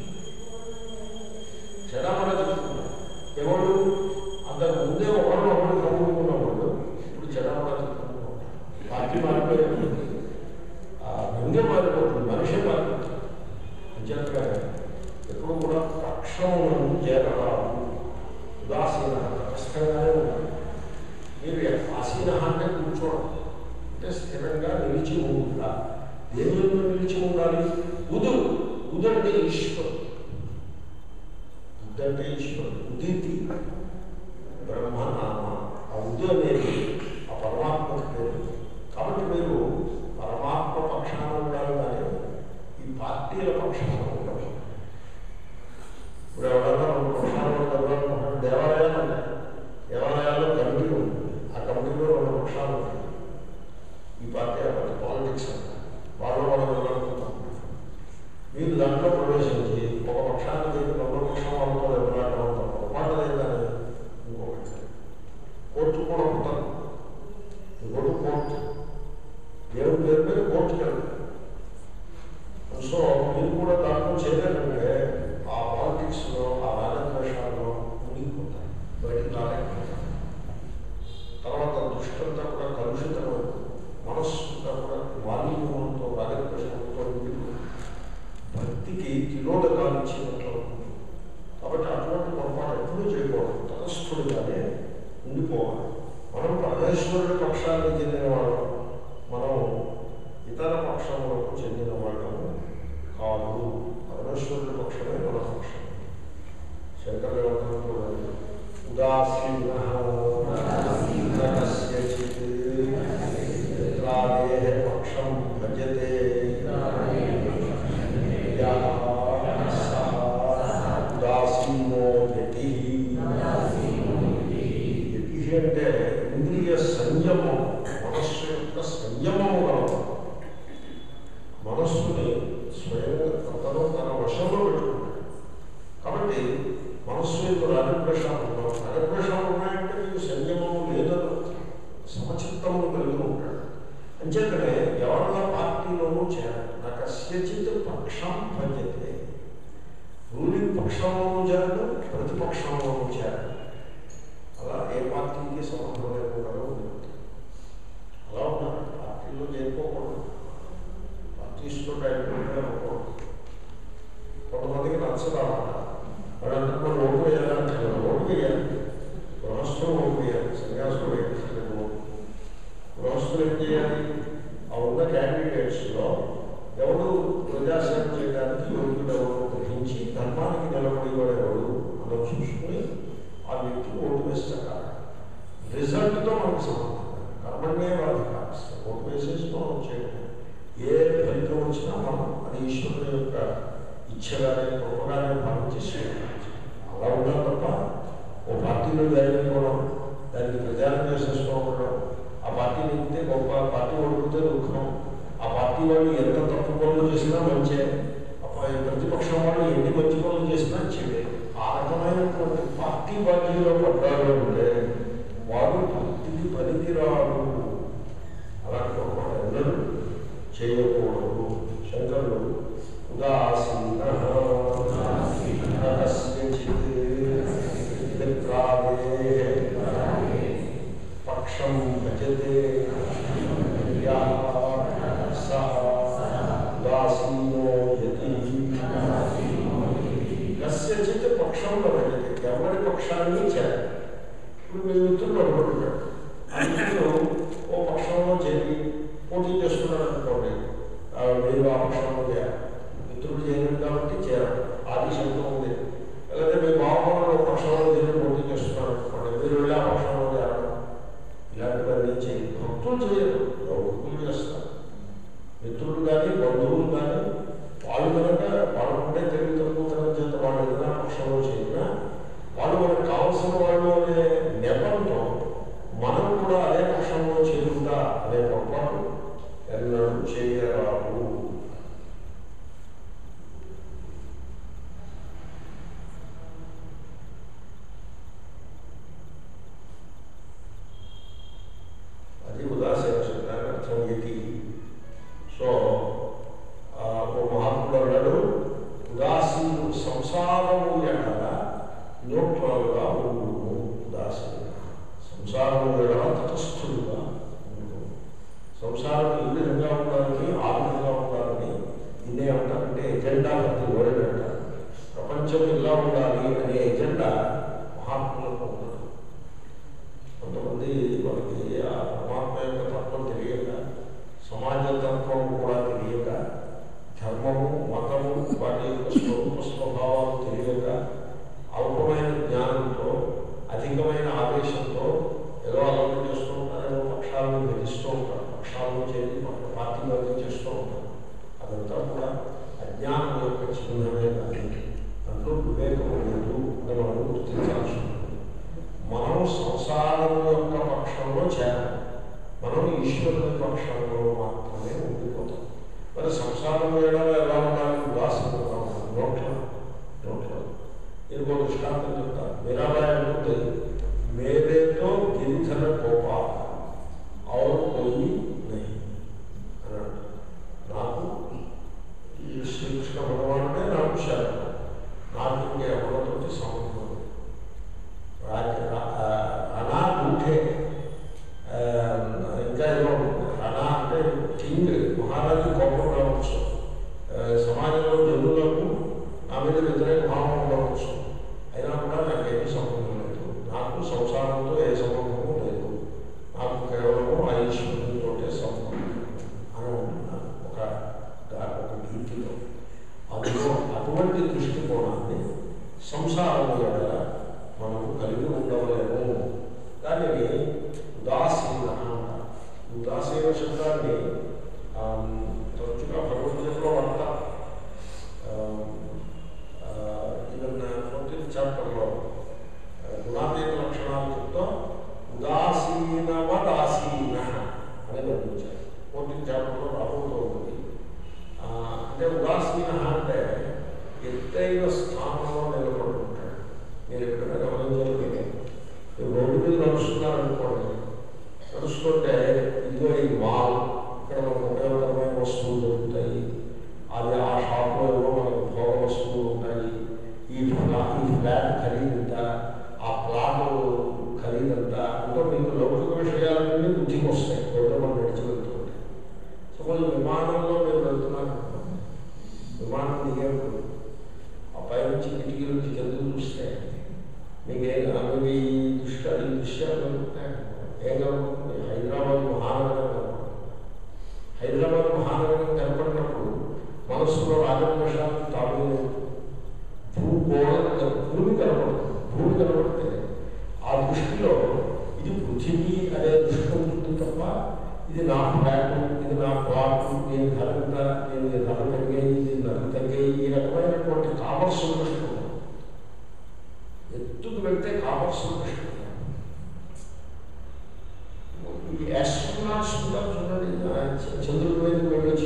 B: చెడామడ చెప్తున్నారు ఎవరు అంతకు ముందే ఒకళ్ళు ఒకళ్ళు కమ్ముకున్నవాళ్ళు ఇప్పుడు చెడామడ చెప్తున్నారు పార్టీ మారిపోయింది ఆ వ్యంగ్యం మారిపోతుంది మనిషి మారిపోతుంది అంచేతగా ఎప్పుడు కూడా పక్షములను చేరరాదు ఉదాసీన కష్టంగానే ఉండాలి మీరు ఆసీన అంటే కూర్చోవడం అంటే స్థిరంగా నిలిచి ఉండాలి దేని ఎందు నిలిచి ఉండాలి ఉదు ఉదు అంటే ఈశ్వరుడు ఉదు అంటే ఈశ్వరుడు ఉదితి బ్రహ్మ నామ ఆ ఉదు అనేది ఆ పరమాత్మకి పేరు కాబట్టి మీరు పరమాత్మ పక్షాన ఉండాలి కానీ ఈ పార్టీల పక్షాన ఉండాలి ఇప్పుడు ఎవరైనా రెండు పక్షాలు ఎవరనుకుంటారు దేవాలయాలు ఉన్నాయి దేవాలయాల్లో కమిటీ ఉంటుంది ఆ కమిటీలో రెండు పక్షాలు ఉంటాయి ఈ పార్టీ ఆ పార్టీ పాలిటిక్స్ అంటారు వాళ్ళు మనం ఎవరనుకుంటాం మీరు దాంట్లో ప్రవేశించి ఒక పక్షాన్ని చెప్పి రెండో పక్షం వాళ్ళతో ఎవరాటం ఉంటారు పొరపాటు లేదని ఇంకొకటి కోర్టు కూడా ఉంటారు ఇంకోటి కోర్టు దేవుడి పేరు మీద కోర్టుకి వెళ్తారు సో మీరు కూడా దాంట్లో చేరారంటే ఆ పాలిటిక్స్లో ఆ రాజద్వేషాల్లో మునిగిపోతారు బయటికి రాలేకపోతారు తర్వాత దృష్టంతా కూడా కలుషితమైపోతుంది మనస్సు అంతా కూడా మాలిన్యంతో రాగద్వేషంతో నిండిపోతుంది భక్తికి తిరోధకాలు ఇచ్చినట్లు అవుతుంది. కాబట్టి అటువంటి పొరపాటు ఎప్పుడూ చేయకూడదు తటస్థుడిగానే ఉండిపోవాలి మనం పరమేశ్వరుడి పక్షానికి చెందిన వాళ్ళం మనం ఇతర పక్షములకు చెందిన వాళ్ళము కాదు పరమేశ్వరుడి పక్షమే మన పక్షం శంకరదేవతలు కూడా ఉదాసీన కస్యచిత్ రాదే పక్షం భజతే యః సః ఉదాసీనో యతి యతి అంటే ఇంద్రియ సంయమం మనస్సు యొక్క సంయమము గలవాడు మనస్సుని స్వయంగా తను తన వశంలో పెట్టుకుంటాడు కాబట్టి మనస్సు యొక్క రాగద్వేషాలు ఉండవు రాగద్వేషాలు ఉన్నాయంటే మీకు సంయమము లేదని సమచిత్తము కలిగి ఉంటాడు అంచేతనే ఎవరన్నా పార్టీలోనూ చేరాలి నాకు అస్యచిత్ పక్షం భజతే రూలింగ్ పక్షంలోనూ చేరదు ప్రతిపక్షంలోనూ చేరదు అలా ఏ పార్టీకి సంబంధం లేకుండా ఉంటుంది అలా ఉన్నారు పార్టీలో చేరుకోకూడదు పార్టీస్తో డైరెక్ట్గా అవ్వకూడదు కొంతమందికి నచ్చదు అన్నమాట వాడు అంటున్నాడు ఓటు వేయాలంటే ఓటు వేయాలి గృహస్థులు ఓటు వేయాలి సన్యాసులు వేయాలి ఓటు గృహస్థులు ఏం చేయాలి ఆ ఉన్న క్యాండిడేట్స్లో ఎవడు ప్రజాసేవ చేయడానికి యోగ్యుడు ఎవరు గ్రహించి ధర్మానికి నిలబడేవాడు ఎవడు అలా చూసుకుని ఆ వ్యక్తి ఓటు వేస్తాడు రిజల్ట్తో మనకు సంబంధం కర్మణ్యే బాధ ఓటు వేసేసి మనం చేయడం ఏ ఫలితం వచ్చినా మనం అది ఈశ్వరుడు యొక్క ఇచ్చగానే కృపగానే భావించి స్వీకరించాలి అలా ఉండాలి తప్ప ఓ పార్టీలో జాయిన్ అయిపోవడం దానికి ప్రచారం చేసేసుకోవడం ఆ పార్టీ నింపితే గొప్ప పార్టీ ఓడిపోతే దుఃఖం ఆ ఆ పార్టీ వాళ్ళు ఎంత తప్పు పనులు చేసినా మంచే అప్పుడు ప్రతిపక్షం వాళ్ళు ఎన్ని మంచి పనులు చేసినా చెడే ఆ రకమైనటువంటి పార్టీ బాధ్యతలో పడ్డాడు అంటే వాడు భక్తికి పనికిరాడు అలాంటి ఒక ఎన్నడూ చేయకూడదు శంకరుడు ఉదాసీన కస్యచిత్ మిత్రాదే పక్షం భజతే యః సః ఉదాసీనో యతి కస్యచిత్ పక్షంలో భజతే ఎవరి పక్షాన్ని చేయాలి ఇప్పుడు మీ మిత్రుడు అనుకుంటున్నాడు ఆ మిత్రుడు ఓ పక్షంలో చేరి పోటీ చేస్తున్నాడు అనుకోండి ఆ మీరు ఆ పక్షంలో చేయాలి మిత్రుడు చేయలేదు కాబట్టి చేరాలి ఆది శబ్దం ఉంది లేకపోతే మీ బావమని ఒక పక్షంలో చేరి పోటీ చేస్తున్నాడు అనుకోండి మీరు వెళ్ళి ఆ పక్షంలో చేరాలి ఇలాంటివన్నీ చేయాలి భక్తులు చేయరు భక్తులు చేస్తారు మిత్రులు కానీ బంధువులు కానీ వాళ్ళు కనుక వాళ్ళకుంటే తెలివి తక్కువ చేత వాళ్ళు ఏదైనా పక్షంలో చేరినా వాళ్ళు మనకు కావలసిన వాళ్ళు అనే నెపంతో మనం కూడా అదే పక్షంలో చేరుతా అనే పొరపాటు ఎన్నడూ చేయరాదు అది ఉదాసీన శబ్దానికి అర్థం ఎతి సో ఆ, ఓ మహాత్ముడు అన్నాడు ఉదాసీను సంసారము ఎడల న్యూట్రల్గా ఉండు ఉదాసీన సంసారము ఎడల తటస్థుడుగా ఉండు సంసారం ఈ విధంగా ఉండాలని ఆ విధంగా ఉండాలని దీన్నే అంటారంటే ఎజెండా ప్రతి వర్డ్ అంటారు ప్రపంచం ఇలా ఉండాలి అనే ఎజెండా మహాత్ములకు ఉండదు కొంతమంది వాళ్ళకి ఆ పరమాత్మ యొక్క తత్వం తెలియక సమాజ తత్వం కూడా తెలియక ధర్మము మతము వాటి యొక్క స్వరూప స్వభావాలు తెలియక అల్పమైన జ్ఞానంతో అధికమైన ఆవేశంతో ఏదో అలవాటు చేస్తూ ఉంటారు పక్షాలను భజిస్తూ ఉంటారు పక్షాలను చేసి పక్క పార్టీలను చేస్తూ ఉంటారు అదంతా కూడా అజ్ఞానం యొక్క చిహ్నమే కానీ దాంట్లో వివేకం లేదు అని మనం గుర్తించాల్సి ఉంటుంది మనం సంసారం యొక్క పక్షంలో చేరాలి మనం ఈశ్వరుని పక్షంలో మాత్రమే ఉండిపోతాం మరి సంసారం వేయడం ఎలా ఉండాలి ఉదాసీనంగా ఉండాలి నోట్ల నోట్ల నేను ఒక దృష్టాంతం చెప్తాను మీరాబాయి అంటుంది మేరేతో గిరిధర గోపాల और कोई नहीं అన్నాడు నాకు ఈ శ్రీకృష్ణ భగవానుడే నాకు శరణం నాకు ఇంకెవరితోటి సంబంధం లేదు రాజ- రా- ఆ, అనా ఉంటే ఆ, ఇంకా ఏదో ఉంటుంది. అనా అంటే కింగ్ మహారాజు కోపం రావచ్చు ఆ, సమాజంలో జనులకు నా మీద వ్యతిరేక భావం ఉండవచ్చు అయినా కూడా నాకు ఏమీ సంబంధం లేదు నాకు సంసారంతో ఏ సంబంధము లేదు నాకు కేవలము ఆ ఈశ్వరునితోటే సంబంధం అని ఉంటున్నాను ఒక గా- ఒక గీతిలో అందులో అటువంటి దృష్టికోణాన్ని సంసారం ఎడల మనము కలిగి ఉండవలేము దానిని ఉదాసీన అంటారు. ఉదాసీన శబ్దాన్ని ఆమ్, తరచుగా భగవద్గీతలో వాడతాం ఈవెన్ ఫోర్టీన్త్ చాప్టర్లో గుణాతీత లక్షణాలు చెప్తా ఉదాసీనవదాసీన అని వర్ణించారు ఫోర్టీన్త్ చాప్టర్లో రాబోతూ ఉంటుంది ఆ, అంటే ఉదాసీన అంటే ఎత్తైన స్థానంలో నిలబడి ఉంటాడు మీరు ఎప్పుడైనా గమనించాలి మీరు రోడ్డు మీద నడుస్తున్నారనుకోండి నడుస్తుంటే ఇదిగో ఈ మాల్ ఇక్కడ మనకు ఉపయోగకరమైన వస్తువులు దొరుకుతాయి అది ఆ షాప్లో ఏవో మనకు భోగ వస్తువులు ఉంటాయి ఈ ఫ్లా ఈ ఫ్లాట్ ఖరీదంత ఆ ప్లాట్ ఖరీదంత అంటే మీకు లౌకిక విషయాలన్నీ బుద్ధికి వస్తాయి రోడ్డు మనం నడిచి వెళ్తూ ఉంటాయి సపోజ్ విమానంలో మీరు వెళ్తున్నారు అనుకోండి. విమానం దిగేప్పుడు ఆ పైనుంచి కిటికీ నుంచి కిందకు చూస్తే మీకు ఏం మీకు ఈ దృష్టి ఈ దృశ్యాలు కలుగుతాయి ఏం కలుగుతుంది హైదరాబాద్ మహానగరం కనపడుతుంది హైదరాబాద్ మహానగరం కనపడినప్పుడు మనస్సులో రాజవేషాలు తాగు భూగోళం భూమి కనపడుతుంది భూమి కనపడితే ఆ దృష్టిలో ఇది పృథివీ అనే దృష్టి ఉంటుంది తప్ప ఇది నా ఫ్లాట్ ఇది నా ప్లాట్ నేను ధర ఎంత నేను ఇది ధర తగ్గాయి ఇది ధర తగ్గాయి ఈ రకమైనటువంటి కామర్స్ దృష్టి ఉండదు ఎత్తుకు వెళ్తే కామర్స్ దృష్టి ఉండదు. ఈ యాస్ట్రోనాట్స్ కూడా చూడండి ఆ చ- చంద్రుడి మీదకి వెళ్ళి వచ్చి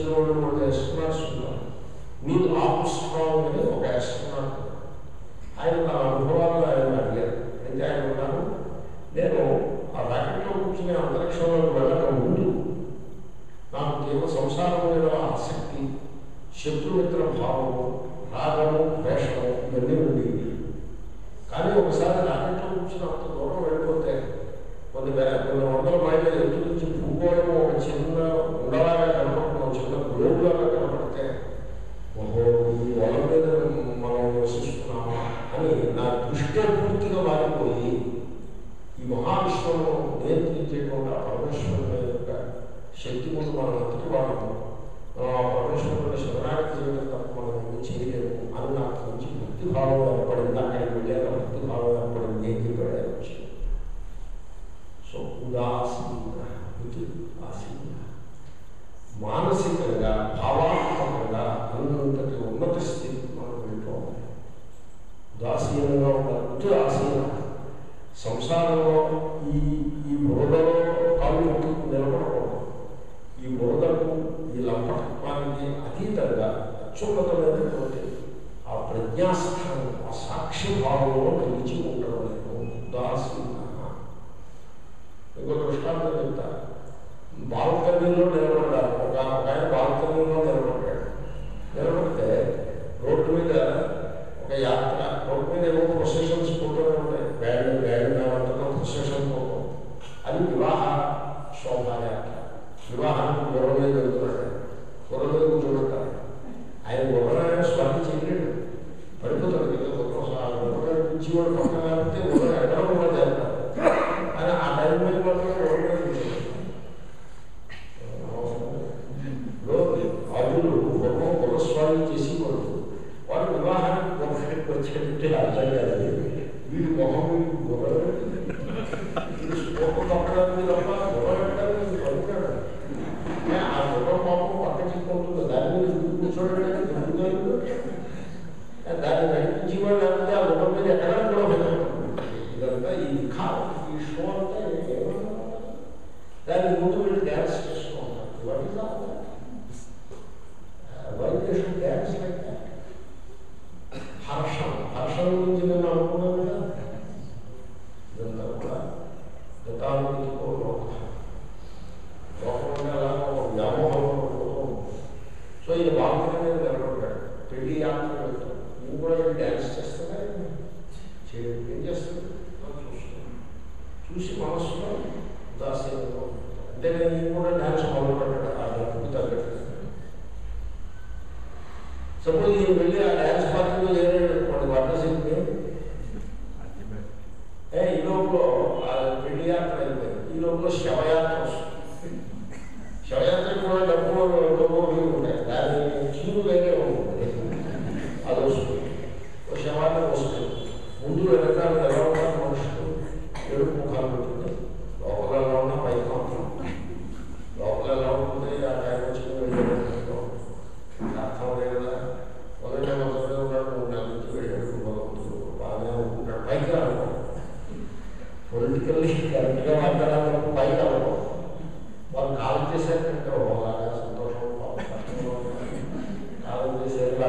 B: నీల్ ఆర్మ్స్ట్రాంగ్ అని ఒక యాస్ట్రోనాట్ ఆయన తన అనుభవాలను ఆయన అడిగారు అయితే ఆయన ఉన్నారు నేను ఆ రాకెట్లో కూర్చుని అంతరిక్షంలోకి వెళ్ళక ముందు నాకు తీవ్ర సంసారం మీద ఆసక్తి శత్రుమిత్ర భావము రాగము ద్వేషము ఇవన్నీ ఉండేవి కానీ ఒకసారి రాకెట్లో కూర్చుని అంత దూరం వెళ్ళిపోతే కొన్ని వేల కొన్ని వందల మైళ్ళ ఎత్తు నుంచి భూగోళం ఒక చిన్న ఉండలాగా కనపడుతున్న ఒక చిన్న గ్లోబ్ లాగా కనపడితే ఓహో ఈ వల మీద మనం నివసిస్తున్నామా అని నా దృష్టి పూర్తిగా మారిపోయి ఈ మహావిశ్వము నియంత్రించేటువంటి ఆ పరమేశ్వరుని యొక్క శక్తి ముందు మనం అంతటి వాళ్ళము మనం ఆ పరమేశ్వరుని శరణాగతి చేయడం తప్ప మనం ఏమీ చేయలేము అని నాకు మంచి భక్తి భావం ఏర్పడింది అక్కడికి వెళ్ళాక భక్తి భావం ఏర్పడింది ఏం చెప్పాడు ఆయన వచ్చి సో ఉదాసీన ఇది ఆసీన మానసికంగా భావాత్మకంగా అన్నంతటి ఉన్నత స్థితికి మనం వెళ్ళిపోవాలి ఉదాసీనంగా ఉండాలి ఉదాసీన సంసారంలో ఈ ఈ బురదలో కాళ్ళు ముట్టుకు నిలబడకూడదు ఈ బురదకు ఈ లంపటత్వానికి అతీతంగా అత్యున్నతమైనటువంటి ఆ ప్రజ్ఞాస్థానం ఆ సాక్షి భావంలో నిలిచి ఉండడం లేదు ఉదాసీన ఇంకో దృష్టాంతం చెప్తా బాల్కనీలో నిలబడ్డారు ఒక ఒక ఆయన బాల్కనీలో నిలబడ్డాడు నిలబడితే రోడ్డు మీద ఒక యాత్ర రోడ్డు మీద ఏమో ప్రొసెషన్స్ ఫోటోలు ఉంటాయి బ్యాండ్ బ్యాండ్ ఏమంటారు ప్రొసెషన్ ఫోటో అది వివాహ శోభాయాత్ర వివాహానికి గుర్రం మీద వెళ్తున్నాడు గుర్రం మీద కూర్చోబెట్టాలి ఆయన గుర్రం స్వామి చేయలేడు పడిపోతాడు కదా గుర్రం గుర్రం పిచ్చివాడు పక్కన కాబట్టి గుర్రం ఎక్కడ కూడా చేస్తారు అని ఆ టైం మీద మాత్రం గుర్రం మీద కూర్చోబెట్టాలి అర్జునుడు గుర్రం గుర్రస్వామి చేసి వాడు వాడు వివాహానికి గుర్రానికి వచ్చేటట్టే అర్థం కాదు వీడి మొహం గుర్రం వీడు స్పోకం తప్పడానికి తప్ప గుర్రం పెట్టడానికి పడుతున్నాడు ఆ గుర్రం పాపం పక్కకి ఉంటుంది దాని మీద కూర్చోడానికి దొరుకుతుంది దాన్ని నడిపించి వాళ్ళు అంటే ఆ గుర్రం మీద ఎక్కడ కూడా వెళ్ళారు ఇదంతా ఈ ఖాన్ ఈ షో అంతా ఏమన్నా దాన్ని ముందు వీళ్ళు డ్యాన్స్ చేస్తూ ఉంటారు ఇవన్నీ వైద్యులు డ్యాన్స్ పెట్టారు హర్షం హర్షం గురించి నేను అనుకున్నాను కదా ఇదంతా కూడా గతానికి లోక లోకం అంటే అలా ఒక వ్యామోహంలో పడిపోతూ ఉంటుంది. సో ఈ బాల్కనీ మీద నిలబడ్డాడు పెళ్లి యాత్ర వెళ్తాడు నువ్వు కూడా వెళ్ళి డ్యాన్స్ చేస్తాడా చేయడు ఏం చేస్తాడు చూస్తాడు చూసి మనసులో ఉదాసీనంగా ఉంటుంది. అంతేగాని ఈయన కూడా డ్యాన్స్ మొదలు పెట్టాడు ఆ డబ్బుకి తగ్గట్టు సపోజ్ ఈయన వెళ్ళి ఆ డ్యాన్స్ పార్టీలో చేరాడు అనుకోండి వర్ణశిల్పి ఏ ఈ లోపల ఆ పెళ్లి యాత్ర అయిపోయింది ఈ లోపల శవయాత్ర వస్తుంది శవయాత్ర కూడా డబ్బు డబ్బు అవి ఉంటాయి దాని క్యూ వేరే ఉంటుంది అది వస్తుంది ఒక శవాన్ని వస్తుంది ముందు వెనకాల ఎలా ఉన్నారు మనుషులు ఏడు ముఖాలు ఉంటుంది లోపల ఎలా ఉన్నా పైకి మాత్రం లోపల ఎలా ఉంటుంది ఆ టైం వచ్చి వెళ్ళడం అర్థం లేదా మొదట మొదటి ఉన్నాడు మూడు నెలల నుంచి వెళ్ళాడు భగవంతుడు బాగానే ఉంటున్నాడు పైకి రాను పొలిటికల్లీ కరెక్ట్గా మాట్లాడాలన్నప్పుడు పైకి రావడం వాళ్ళు కాలం చేశారంటే ఒకలాగా సంతోషం పాపం కష్టంగా ఉంటుంది. కాలం చేశారు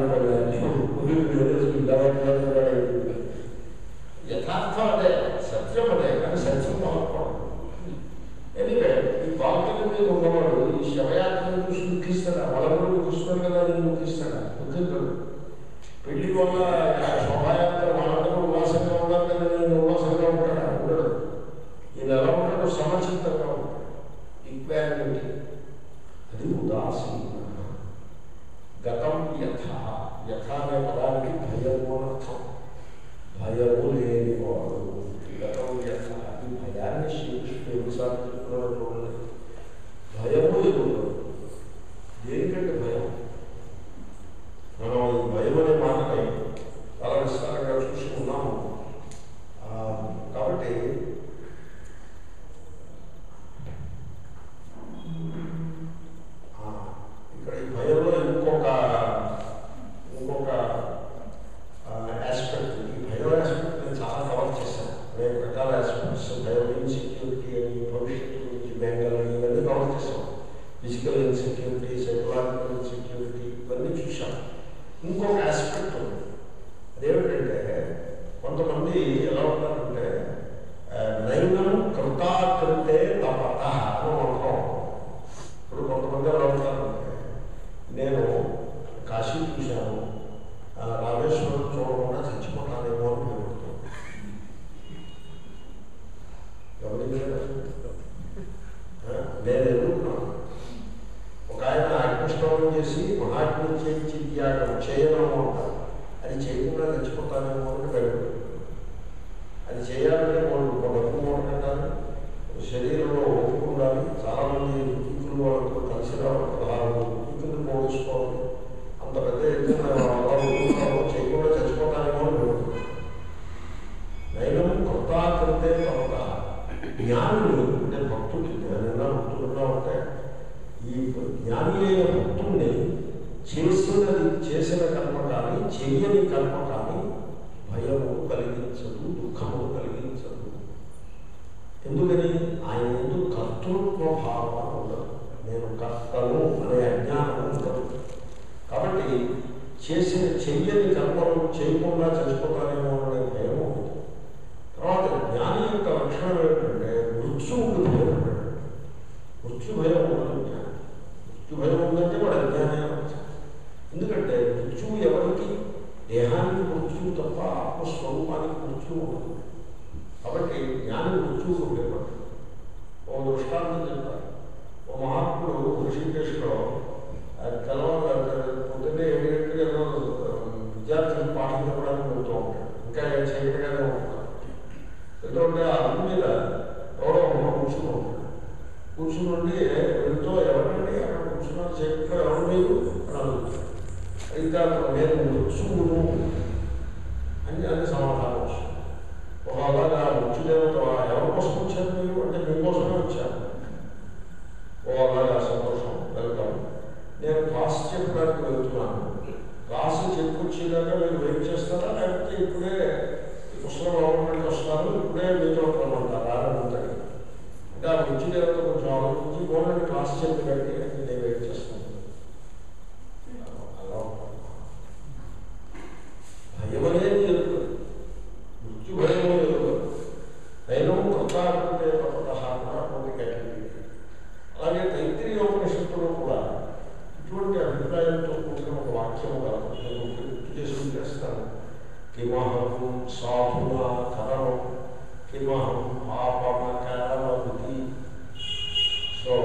B: అలా యథార్థం అదే సత్యం అదే కానీ సత్యం బాగుపడదు ఎనివే ఈ బాల్కనీ మీద ఉన్నవాడు ఈ శవయాత్రను చూసి దుఃఖిస్తాడా వాళ్ళందరూ చూస్తున్నారు కదా నేను దుఃఖిస్తాడా దుఃఖించడు పెళ్లి వల్ల ఆ శోభాయాత్ర వాళ్ళందరూ ఉల్లాసంగా ఉన్నారు కదా నేను ఉల్లాసంగా ఉంటాడా ఉండడు ఈయన ఎలా ఉంటాడో సమచిత్తంగా ఉంటాడు ఈక్వాలిటీ అది ఉదాసీన గతం యథ యథ అనే పదానికి భయము అని అర్థం భయము లేనివాడు గతం యథ ఈ భయాన్ని శ్రీకృష్ణుడు ఎన్నిసార్లు చెప్తున్నాడు చూడండి భయము ఎదురు దేనికంటే భయం మనం ఈ భయం అనే మాటని చాలా విస్తారంగా చూసి ఉన్నాము ఆ, కాబట్టి ఆ, ఇక్కడ ఈ భయంలో ఇంకొక ఇంకొక ఆస్పెక్ట్ ఈ భయం ఆస్పెక్ట్ నేను చాలా కవర్ చేశాను అనేక రకాల ఆస్పెక్ట్స్ భయం ఇన్సెక్యూరిటీ అని భవిష్యత్తు గురించి బెంగల్ అని ఇవన్నీ కవర్ చేశాం ఫిజికల్ చూశాం ఇంకొక ఆస్పెక్ట్ ఉంది అదేమిటంటే కొంతమంది ఎలా ఉంటారంటే ఆ, నైనం కృతాకృతే తపత అని అంటాం ఇప్పుడు కొంతమంది ఎలా ఉంటారంటే నేను కాశీ చూశాను ఆ, రామేశ్వరం చూడకుండా చచ్చిపోతానేమో అని భయపడుతున్నాను గమనించారా? ఆ, నేను ఎదుర్కొన్నాను ఒక ఆయన అగ్నిష్టోమం చేసి మహాత్ముని చేయించి త్యాగం చేయడం అంటారు అది చేయకుండా చచ్చిపోతానేమో అని భయపడుతున్నాను అది చేయాలంటే వాళ్ళు ఒక డబ్బు మూటకంటారు శరీరంలో ఓపిక ఉండాలి చాలామంది రుచికులు వాళ్ళతో కలిసి రావడం పదహారు రుచికులు పోగేసుకోవాలి అంత పెద్ద ఎత్తున అలా ఊరుకున్నాము చేయకుండా చచ్చిపోతానేమో అని భయపడుతున్నాను నైనం కృతాకృతే కృత జ్ఞానులు అంటే భక్తులు ఏదైనా భక్తులుగా ఉంటే ఈ జ్ఞాని అయిన భక్తుల్ని చేసినది చేసిన కర్మ కానీ చెయ్యని కర్మ కానీ భయము కలిగించదు దుఃఖము కలిగించదు ఎందుకని ఆయన ఎందుకు కర్తృత్వ భావం ఉండదు నేను కర్తను అనే అజ్ఞానం ఉండదు కాబట్టి చేసిన చెయ్యని కర్మలు చేయకుండా చచ్చిపోతానేమో అనే భయం ఉంటుంది తర్వాత జ్ఞాని యొక్క లక్షణం ఏంటంటే మృత్యువుకు భయపడ్డాడు మృత్యు భయం ఉండదు జ్ఞాని మృత్యు భయం ఉందంటే వాడు అజ్ఞానే అర్థం. ఎందుకంటే మృత్యువు ఎవరికి దేహానికి మృత్యువు తప్ప ఆత్మస్వరూపానికి మృత్యువు ఉండదు కాబట్టి జ్ఞాని మృత్యువుకు భయపడ్డాడు ఓ దృష్టాంతం చెప్తారు ఓ మహాత్ముడు ఋషికేశ్లో తెల్లవారు పొద్దున్నే ఏడు గంటలకు ఏదో విద్యార్థులకు పాఠం చెప్పడానికి వెళ్తూ ఉంటాడు ఇంకా చీకటిగానే ఉంటాడు ఎందుకంటే ఆ అరుగు మీద ఎవరో ఒక కూర్చుని ఉంటాడు కూర్చుని ఉండి వెళ్తూ ఎవరండి అక్కడ కూర్చున్నారు చీకట్లో ఎవరు మీరు అని అడుగుతాడు అయితే అతను నేను మృత్యువును అని అని సమాధానం వస్తుంది ఒక అలాగా మృత్యుదేవత ఎవరి కోసం వచ్చారు మీరు అంటే మీకోసమే వచ్చాను ఓ అలాగా సంతోషం వెల్కమ్ నేను క్లాస్ చెప్పడానికి వెళ్తున్నాను క్లాస్ చెప్పుకొచ్చేదాకా మీరు వెయిట్ చేస్తారా లేకపోతే ఇప్పుడే ఈ పుస్తకం గవర్నమెంట్ వస్తున్నారు ఇప్పుడే మీతో రమ్మంటారా అని ఉంటాయి అంటే ఆ మృత్యుదేవత కొంచెం ఆలోచించి గవర్నమెంట్ క్లాస్ చెప్పినట్టు నేను వెయిట్ చేస్తాను అలా ఉంటుంది. భయం అనేది ఎదురు మృత్యు భయం ఎదురు దైవం కృతాకుంటే తపత కూడా కొన్ని కేటగిరీ అలాగే తైత్రీయోపనిషత్తులో కూడా ఇటువంటి అభిప్రాయంతో కూడిన ఒక వాక్యం కాదు నేను ఒకటి గుర్తు చేసి చేస్తాను కిమహం సాధునా కరణం కిమహం పాపమ కరణమతి సో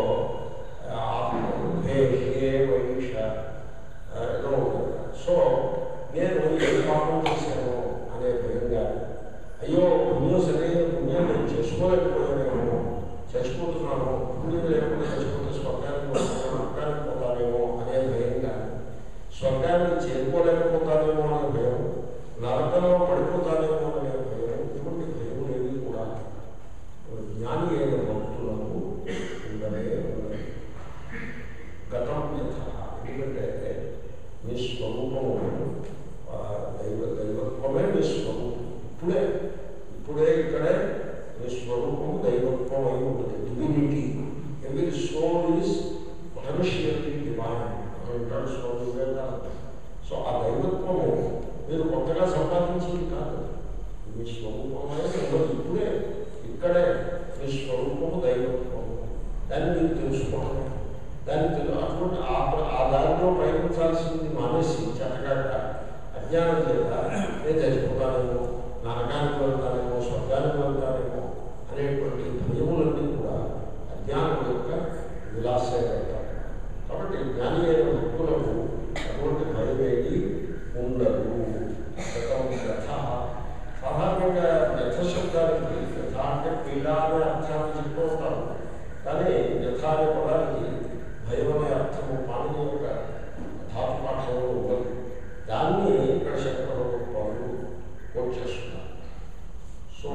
B: హే హే వైష ఏదో ఉంటుంది. సో నేను ఏ పాపం చేశాను అనే భయంగా అయ్యో పుణ్యం సరైన పుణ్యం నేను చేసుకోలేకపోయానేమో చచ్చిపోతున్నాను పుణ్యం లేకుండా చచ్చిపోతే స్వర్గానికి పోతాను నరకానికి పోతానేమో అనే భయంగా స్వర్గానికి చేరుకోలేకపోతానేమో అనే భయం నరకంలో పడిపోతానేమో అనే భయం ఇటువంటి భయం ఏవి కూడా జ్ఞాని అయిన భక్తులకు ఉండనే ఉండదు గతం యథ ఎందుకంటే మీ స్వరూపము ఆ, దైవ దైవత్వమే మీ స్వరూపం ఇప్పుడే ఇప్పుడే ఇక్కడే మీ స్వరూపము దైవత్వం అయి ఉంటుంది డివినిటీ ఎవరి సోల్ ఈస్ పొటెన్షియల్లీ డివైన్ అంటాడు స్వామి వివేకానంద సో ఆ దైవత్వము మీరు కొత్తగా సంపాదించింది కాదు మీ స్వరూపమే ఉన్నది ఇప్పుడే ఇక్కడే మీ స్వరూపము దైవత్వము దాన్ని మీరు తెలుసుకోవడమే దాన్ని తెలు అటువంటి ఆ ఆ దారిలో ప్రయత్నించాల్సింది మానేసి చెత్తగాక అజ్ఞానం చేత నేను చచ్చిపోతానేమో నరకానికి వెళ్తానేమో స్వర్గానికి వెళ్తానేమో అనేటువంటి భయములన్నీ కూడా అజ్ఞానం యొక్క విలాసే పెడతారు కాబట్టి జ్ఞాని అయిన భక్తులకు అటువంటి భయమేది ఉండదు గతం వ్యథ సాధారణంగా వ్యథ శబ్దానికి వ్యథ అంటే పీడ అనే అర్థాన్ని చెప్తూ ఉంటారు కానీ వ్యథ అనే పదానికి భయం అనే అర్థము పాణి యొక్క ధాతు పాఠంలో ఉన్నది దాన్ని ఇక్కడ శంకర వాళ్ళు కోట్ చేస్తున్నారు సో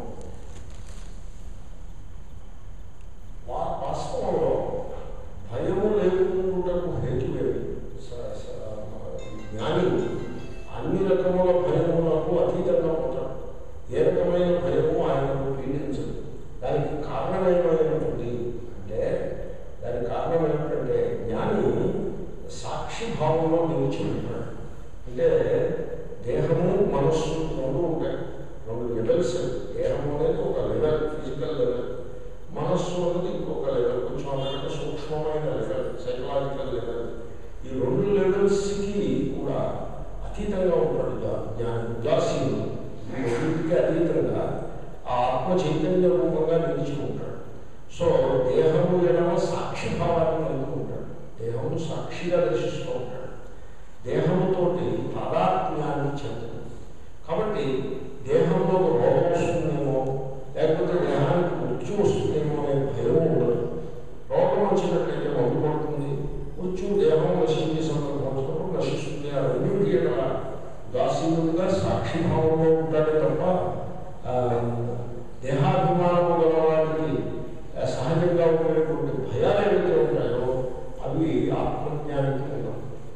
B: వా- వాస్తవంలో భయము లేకుండాకు హేతువేమి స- స- జ్ఞాని అన్ని రకముల భయములకు అతీతంగా ఉంటాడు ఏ రకమైన భయము ఆయనకు పీడించదు దానికి కారణమేమైనటువంటి అంటే దానికి కారణం ఏమిటంటే జ్ఞాని సాక్షి భావం భావంలో నిలిచి ఉంటాడు అంటే దేహము మనస్సు రెండు ఉంటాయి రెండు లెవెల్స్ దేహము అనేది ఒక లెవెల్ ఫిజికల్ లెవెల్ మనస్సు అనేది ఇంకొక లెవెల్ కొంచెం అంతకంటే సూక్ష్మమైన లెవెల్ సైకలాజికల్ లెవెల్ ఈ రెండు లెవెల్స్కి కూడా అతీతంగా ఉంటాడు జ్ఞా- జ్ఞాని ఉదాసీనుడు ఈ రెండింటికి అతీతంగా ఆ ఆత్మ చైతన్య రూపంగా నిలిచి ఉంటాడు సో దేహము ఎడమ సాక్షి భావాన్ని కలిగి ఉంటాడు దేహము సాక్షిగా దర్శిస్తూ ఉంటాడు దేహముతోటి తాదాత్మ్యాన్ని చెందదు కాబట్టి దేహంలో ఒక రోగం వస్తుందేమో లేకపోతే దేహానికి మృత్యు వస్తుందేమో అనే భయం ఉండదు రోగం వచ్చినట్లయితే మందు పడుతుంది మృత్యు దేహం నశించే సందర్భం వచ్చినప్పుడు నశిస్తుంది ఆ రెండింటి ఎడల దాసీనుడిగా సాక్షి భావంలో ఉంటాడే తప్ప ఆ, దేహాభిమానము గల వాటికి ఆ, సహజంగా ఉండేటువంటి భయాలు ఏవైతే ఉంటాయో అవి ఆత్మజ్ఞానికి ఉండవు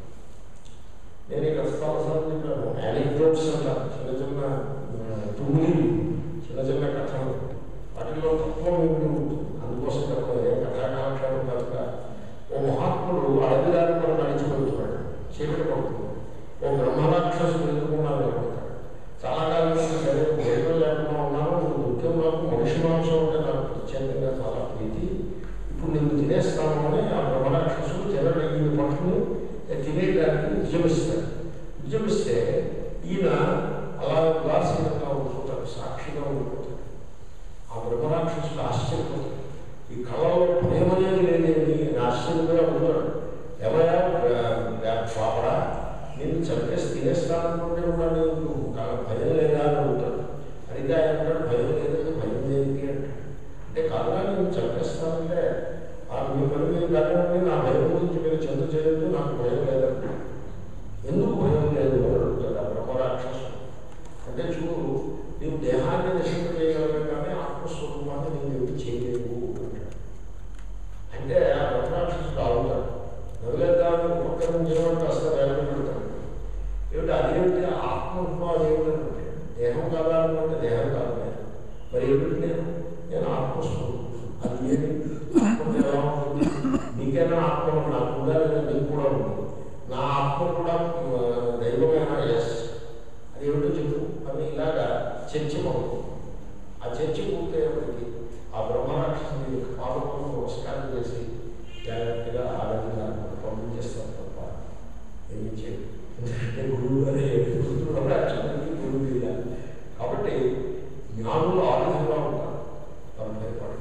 B: నేను ఇక్కడ చాలాసార్లు చెప్పాను యానిక్డోట్స్ అంటారు చిన్న చిన్న తుమ్మిలు చిన్న చిన్న కథలు వాటిలో తత్వం ఏమి ఉంటుంది అందుకోసం చెప్పలేదు కథాకాంక్షలు కనుక ఓ మహాత్ముడు అడవి దారి కూడా నడిచి వెళ్తున్నాడు చీకటి పడుతుంది ఓ బ్రహ్మరాక్షసుడు ఎదుర్కొన్నా నిలబడతాడు చాలా కాలం నుంచి సరే భోజనం లేకుండా ఉన్నాను నువ్వు నృత్యం నాకు మనిషి మాంసం అంటే నాకు ప్రత్యేకంగా చాలా ప్రీతి ఇప్పుడు నిన్ను తినేస్తాను అని ఆ బ్రహ్మరాక్షసుడు తినడం ఈయన పట్టుకుని తినేయడానికి ఉద్యమిస్తాడు ఉద్యమిస్తే ఈయన అలా ఉదాసీనంగా ఉండిపోతాడు సాక్షిగా ఉండిపోతాడు ఆ బ్రహ్మరాక్షసుడు ఆశ్చర్యపోతాడు ఈ కళలో భయం అనేది లేదేమి అని ఆశ్చర్యంగా ఉంటాడు ఎవరా పాపడా నేను చంపేసి తినేస్తాననుకుంటే ఉన్నాను నీకు కా- భయం లేదా అని అడుగుతాడు అడిగితే ఆయన అంటాడు భయం లేదంటే భయం దేనికి అంటాడు అంటే కాదుగా నేను చంపేస్తానంటే ఆ మీ పని మీరు కానివ్వండి నా భయం గురించి మీరు చింత చేయొద్దు నాకు భయం లేదంటే ఎందుకు భయం లేదు అని అడుగుతాడు ఆ బ్రహ్మరాక్షసుడు అంటే చూడు నీవు దేహాన్ని నశింపజేయగలవు కానీ ఆత్మస్వరూపాన్ని నేను ఎప్పుడు చేయలేవు అంటాడు అంటే ఆ బ్రహ్మరాక్షసుడు ఆగుతాడు నవ్వులేద్దామని ఉపకరించినట్టు అసలు వేదన పెడతాడు ఏమిటి అదేమిటి ఆత్మ ఉంటున్నావు అదేమిటంటే దేహం కాదా అనుకుంటే దేహం కాదు నేను మరి ఏమిటి నేను నేను ఆత్మస్వరూపం అది ఏమి ఆత్మ ఎలా ఉంటుంది నీకైనా ఆత్మ ఉంది, నాకు ఉందా లేదా నీకు కూడా ఉంది నా ఆత్మ కూడా ఆ, దైవమైన ఎస్ అది ఏమిటో చెప్పు అని ఇలాగా చర్చ అవుతుంది ఆ చర్చ పూర్తయ్యేప్పటికీ ఆ బ్రహ్మరాక్షసుని పాదపంలో నమస్కారం చేసి జాగ్రత్తగా ఆనందంగా పంపించేస్తాం తప్ప ఏమి చేయదు ఎందుకంటే గురువు అనే గురువు బ్రహ్మరాక్షసునికి గురువు ఇలా కాబట్టి జ్ఞానులు ఆ విధంగా ఉంటారు వారు భయపడరు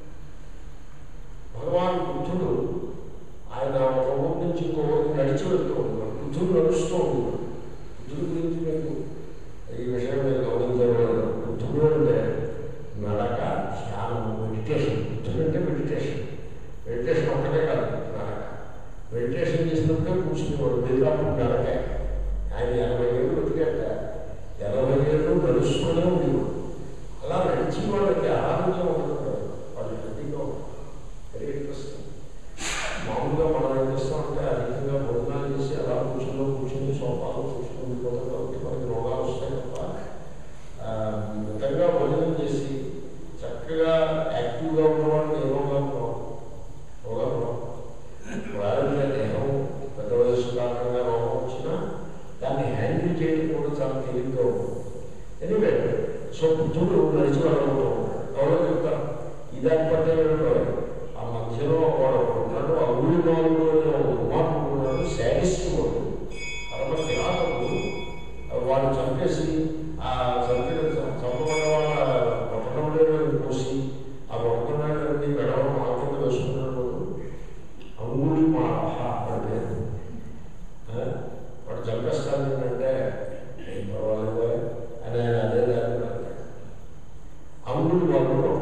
B: భగవాన్ బుద్ధుడు ఆయన ఒక ఊరి నుంచి ఇంకో ఊరికి నడిచి వెళ్తూ ఉన్నాడు బుద్ధుడు నడుస్తూ ఉన్నాడు బుద్ధుడి గురించి మీకు ఈ విషయం మీరు గమనించలేదు బుద్ధుడు అంటే నడక ధ్యానం మెడిటేషన్ బుద్ధుడు అంటే మెడిటేషన్ మెడిటేషన్ ఒక్కటే కాదు నడక మెడిటేషన్ చేసినప్పుడే కూర్చునేవాడు మిగతాప్పుడు నడకే ఆయన ఎనభై ఏళ్ళు బతికేట ఎనభై ఏళ్ళు నడుస్తూనే ఉండేవాడు అలా నడిచి వాళ్ళకి ఆరోగ్యం ఉండదు కాదు. వాళ్ళు హెల్తీగా ఉంటారు వెరీ ఇంట్రెస్టింగ్ మామూలుగా మనం ఏం చేస్తామంటే అధికంగా భోజనాలు చేసి అలా కూర్చుని కూర్చుని సోఫాలో కూర్చుని ఉండిపోతాం కాబట్టి మనకి రోగాలు వస్తాయి తప్ప ఆ, మితంగా భోజనం చేసి చక్కగా యాక్టివ్గా ఉన్నవాడిని ఏ రోగాలు రావు. రోగాలు రావు. ప్రారంభ దేహం పెద్ద వయస్సు కారణంగా రోగం వచ్చినా దాన్ని హ్యాండిల్ చేయడం కూడా చాలా తేలిగ్గా ఉంటుంది ఎనివే సో బుద్ధుడు నడిచి వెళ్ళడంతో ఎవరో చెప్తారు ఇదాన్ని పట్టే వెళ్ళడం ఆ మధ్యలో వాడు ఒకడు ఉన్నాడు ఆ ఊరి నాలుగు కుమారుడు ఉన్నాడు శాడిస్ట్ వాడు పరమ కిరాతకుడు వాడు చంపేసి ఆ చంపిన చంపబడిన వాళ్ళ పట్టణంలో పోసి ఆ పట్టుకున్నాడని మెడవ మాకుండా వేసుకున్నాడు అంగుళి మారహ వాడి పేరు ఆ? వాడు చంపేస్తాను ఏంటంటే ఏం పర్వాలేదు అని ఆయన అదే దాన్ని పెడతాడు అంగుళి వాళ్ళు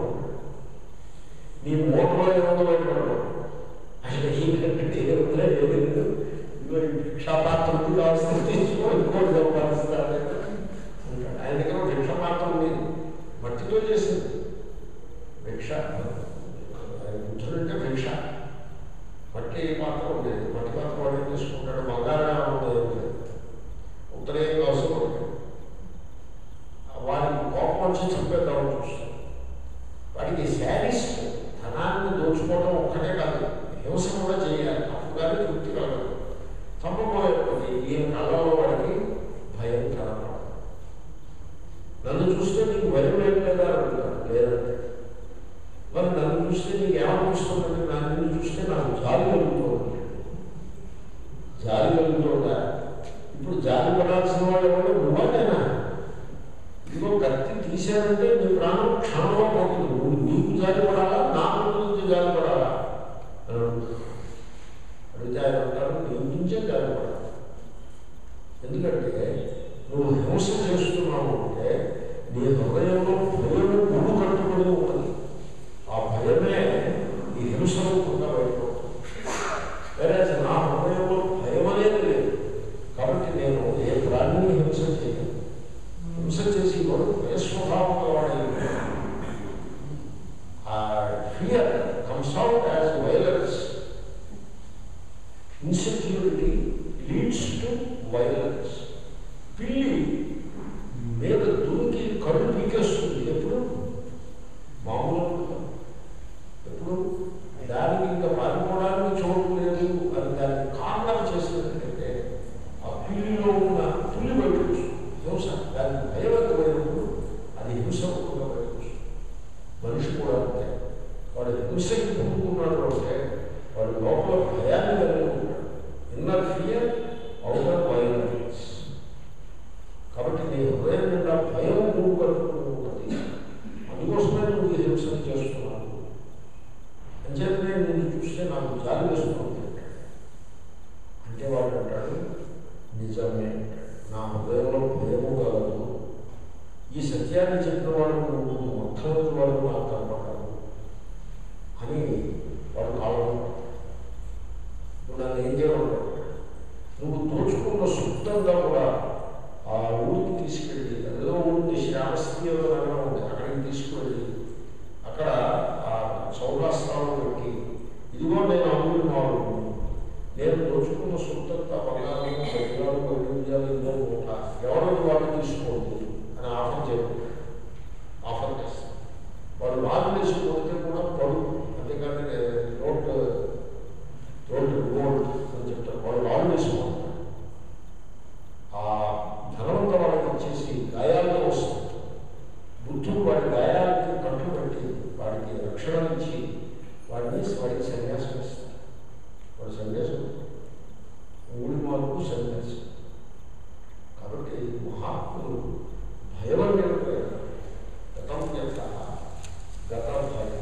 B: నీ మూటలో ఏముందో పెట్టడం అసలు ఏంటంటే ఏముందో ఏది లేదు ఇదిగో ఈ భిక్షాపాత్రుడు కావాల్సిన తీసుకో ఇంకోటి సంపాదిస్తాడు అంటాడు. ఆయన దగ్గర ఒక భిక్షాపాత్రం ఉంది మట్టితో చేసింది భిక్ష ఆయన బుద్ధుడంటే భిక్ష మట్టి పాత్ర ఉండేది మట్టి పాత్ర వాడు ఏం చేసుకుంటాడు బంగారం ఉండేది ఉత్తరేయం కోసం ఉండేది వాడికి కోపం వచ్చి చంపేద్దామని చూస్తాడు వాడికి శారీస్ ధనాన్ని దోచుకోవడం ఒక్కటే కాదు హింస కూడా చేయాలి అప్పుడు కానీ తృప్తి కలగదు చంపబోయే ఒకటి ఈయన కళ్ళలో వాడికి భయం కనపడదు నన్ను చూస్తే నీకు భయం లేదు లేదా అంటున్నాను లేదంటే మరి నన్ను చూస్తే నీకు ఏమనిపిస్తుందంటే నా నిన్ను చూస్తే నాకు జాలి కలుగుతుంది జాలి కలుగుతుందా ఇప్పుడు జాలి పడాల్సిన వాడు ఎవరు నువ్వేనా ఇదిగో కత్తి తీశానంటే నీ ప్రాణం క్షణంలో పోతుంది నువ్వు నీకు జాలి పడాలా నాకు గురించి జాలి పడాలా అని అడుగుతాడు. అడిగితే ఆయన అంటారు నీ నుంచే జాలి పడాలి ఎందుకంటే నువ్వు హింస చేస్తున్నావు అంటే నీ హృదయంలో భయం గుడు కట్టుబడి ఉంటుంది ఆ భయమే ఈ హింస రూపంగా బయటపడుతుంది వేరే నా హృదయంలో భయం అనేది లేదు కాబట్టి నేను ఏ ప్రాణిని హింస చేయను హింస చేసి వాడు స్వభావంగా వాడే ఆ fear comes out as violence insecurity leads to violence పిల్లి మీద దూకి కళ్ళు పీకేస్తుంది ఎప్పుడు మామూలు ఎప్పుడు దానికి ఇంకా పారిపోవడానికి చోటు లేదు అని దాన్ని కార్నర్ చేసినట్లయితే ఆ పిల్లిలో ఉన్న పుల్లి బయటకు హింస దానికి భయవంతమైనప్పుడు అది హింస రూపంగా బయటకు మనిషి కూడా అంతే వాడు హింసకి పొందుకున్నాడు అంటే వాడు లోపల భయాన్ని కలిగి ఉంటాడు ఇన్నర్ ఫియర్ అవుటర్ వైలెన్స్ కాబట్టి నీ హృదయం నిండా భయం నువ్వు కలుపుకుని ఉంటుంది అందుకోసమే నువ్వు ఈ హింసను చేస్తున్నావు అంచేతనే నేను చూస్తే నాకు జాలి వేస్తుంది అంటే వాడు అంటాడు నిజమే నా హృదయంలో భయము కలదు ఈ సత్యాన్ని చెప్పిన వాడు నువ్వు మొట్టమొదటి వాడు నాకు కనపడ్డావు అని వాడు కావాలి ఇప్పుడు నన్ను ఏం చేయమంటాడు నువ్వు దోచుకున్న సుత్తంగా కూడా ఆ ఊరికి తీసుకెళ్ళి ఏదో ఊరికి శ్రావస్తి ఏదో నగరం ఉంది అక్కడికి తీసుకువెళ్ళి అక్కడ ఆ సౌరాస్త్రాలు పెట్టి ఇదిగో నేను అమ్ముడు మాడు నేను దోచుకున్న సొంతంతా బంగారం వజ్రాలు వైద్యాలు ఎన్నో మూట ఎవరికి వాళ్ళు తీసుకోండి అని ఆఫర్ చెప్పు ఆఫర్ చేస్తాను వాళ్ళు లాభం వేసి కొడితే కూడా పడు అంతేకాని రోడ్ రోడ్ గోల్డ్ అని చెప్తారు వాళ్ళు లాభం వేసుకోవాలి ఆ ధనవంత వాళ్ళకి ఇచ్చేసి గాయాలతో వస్తుంది బుద్ధుడు వాడి గాయాలకి కట్టు పెట్టి వాడికి రక్షణ ఇచ్చి వాడిని వాడికి సన్యాసం ఇస్తారు వాడు సన్యాసం ఊడి మార్పు సన్యాసం కాబట్టి మహాత్ములు భయం నిలిపోయారు గతం యొక్క గత భయ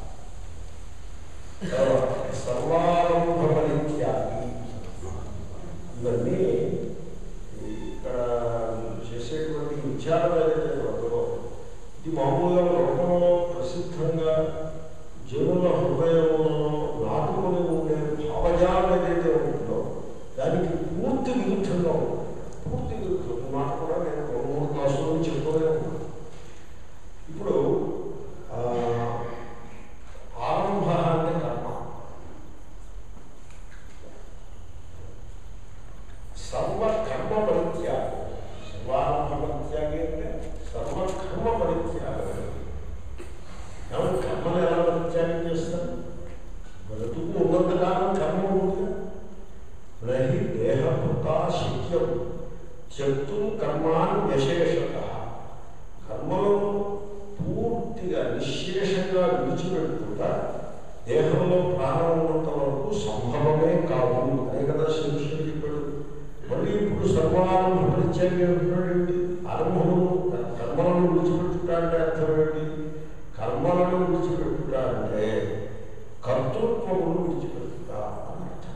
B: సర్వారంభ పరిత్యాగి ఇవన్నీ ఇక్కడ చేసేటువంటి విచారం ఏదైతే కలదో ఇది మామూలుగా లోకంలో ప్రసిద్ధంగా జనుల హృదయంలో నాటుకొని ఉండే భావజాలం ఏదైతే ఉంటుందో దానికి పూర్తి విరుద్ధంగా ఉంటుంది పూర్తి విరుద్ధం ఈ మాట కూడా నేను రెండు మూడు క్లాసులు చెప్తూనే ఉన్నాను ఇప్పుడు ఆ, ఆరంభ అంటే కర్మ సర్వ కర్మ పరిత్యాగం సర్వారంభ పరిత్యాగి అంటే సర్వ కర్మ పరిత్యాగం కాబట్టి కర్మను ఎలా పరిత్యాగం చేస్తారు బ్రతుకు ఉన్నంతకాలం కర్మ ఉంది నహి దేహభృత శక్యం చెప్తూ కర్మాన్ని విశేషత కర్మలను పూర్తిగా నిశ్శేషంగా విడిచిపెట్టుకుంటా దేహంలో ప్రాణం ఉన్నంత వరకు సంభవమే కాదు అనే కదా శ్రీకృష్ణుడు చెప్పాడు మళ్ళీ ఇప్పుడు సర్వారంభ పరిత్యాగి అంటున్నాడు ఏంటి ఆరంభములు కర్మలను విడిచిపెట్టుట అంటే అర్థం ఏంటి కర్మలను విడిచిపెట్టుట అంటే కర్తృత్వమును విడిచిపెట్టుట అని అర్థం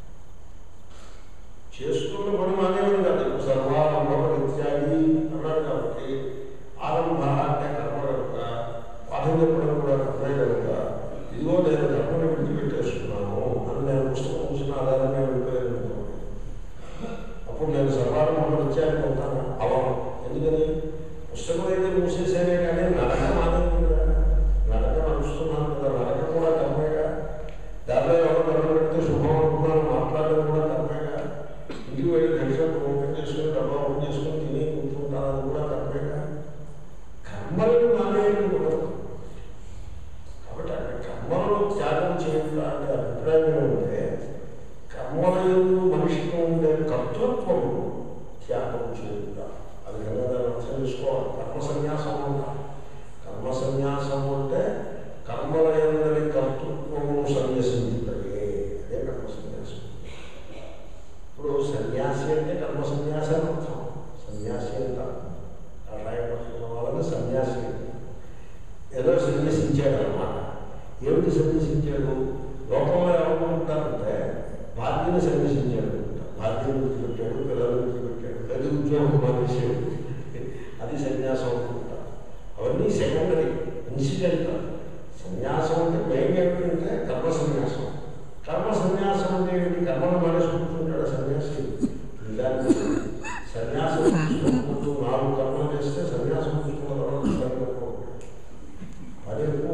B: చేస్తున్న పని మానేవాడు కాదు ఇప్పుడు సర్వారంభ పరిత్యాగి అన్నాడు కాబట్టి ఆరంభ అంటే కర్మ కనుక పాఠం చెప్పడం కూడా కర్మే కనుక ఇదిగో నేను కర్మని విడిచిపెట్టేస్తున్నాను అని నేను పుస్తకం చూసిన ఆధారంగా వెళ్ళిపోయాను అనుకోండి. అప్పుడు నేను సర్వారంభ పరిత్యాగి అవుతాను అవను ఎందుకని పుస్తకం అయితే మూసేసానే కానీ నరక మానేది కదా నరక నడుస్తున్నాను కదా నరక కూడా కర్మేగా దాంట్లో ఎవరు దండం పెడితే శుభం అనుకున్నాను మాట్లాడడం కూడా కర్మేగా ఇంటికి వెళ్ళి దర్శనం ఓపెన్ చేసుకుని డబ్బా ఓపెన్ చేసుకుని తిని కూర్చుంటానని కూడా కర్మేగా కర్మలను మానేయడం కూడా కాబట్టి అక్కడ కర్మలను త్యాగం చేయాలి అంటే అభిప్రాయం ఏమంటే కర్మల యందు మనిషికి ఉండే కర్తృత్వం కర్తృత్వము త్యాగం చేయుట అది కనుక దాన్ని అర్థం చేసుకోవాలి కర్మ సన్యాసం అంటారు కర్మ సన్యాసం అంటే కర్మల ఎందరి కర్తృత్వము సన్యసించుటయే అదే కర్మ సన్యాసం ఇప్పుడు సన్యాసి అంటే కర్మ సన్యాసి అని అర్థం సన్యాసి అంటారు కషాయ పట్టుకున్న వాళ్ళని సన్యాసి అంటారు. ఏదో సన్యసించాడు అనమాట ఏమిటి సన్యసించాడు లోకంలో ఏమనుకుంటారంటే భార్యను సన్యసించాడు అనుకుంటారు. భార్యను విడిచిపెట్టాడు పిల్లలను విడిచిపెట్టాడు లేదా ఉద్యోగం మానేశాడు అది సన్యాసం అనుకుంటారు అవన్నీ సెకండరీ ఇన్సిడెంటల్ సన్యాసం అంటే మెయిన్ ఏమిటంటే కర్మ సన్యాసం కర్మ సన్యాసం అంటే ఏమిటి కర్మను మానేసుకుంటుంటాడు సన్యాసి నిజానికి సన్యాసం తీసుకుంటూ నాలుగు కర్మలు చేస్తే సన్యాసం తీసుకున్న తర్వాత సరిగ్గా పని ఎక్కువ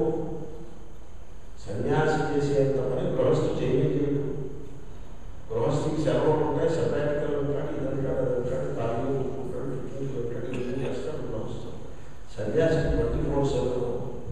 B: సన్యాసి చేసేంత పని గృహస్థు చేయలేదు గృహస్థికి సెలవులు ఉంటాయి సపరేట్గా ఉంటాడు ఇది అంటాడు అది అంటాడు ఖాళీగా కూర్చుంటాడు టిఫిన్ పెట్టాడు ఇవన్నీ చేస్తాడు గృహస్థు సన్యాసి ట్వంటీ ఫోర్ సెవెన్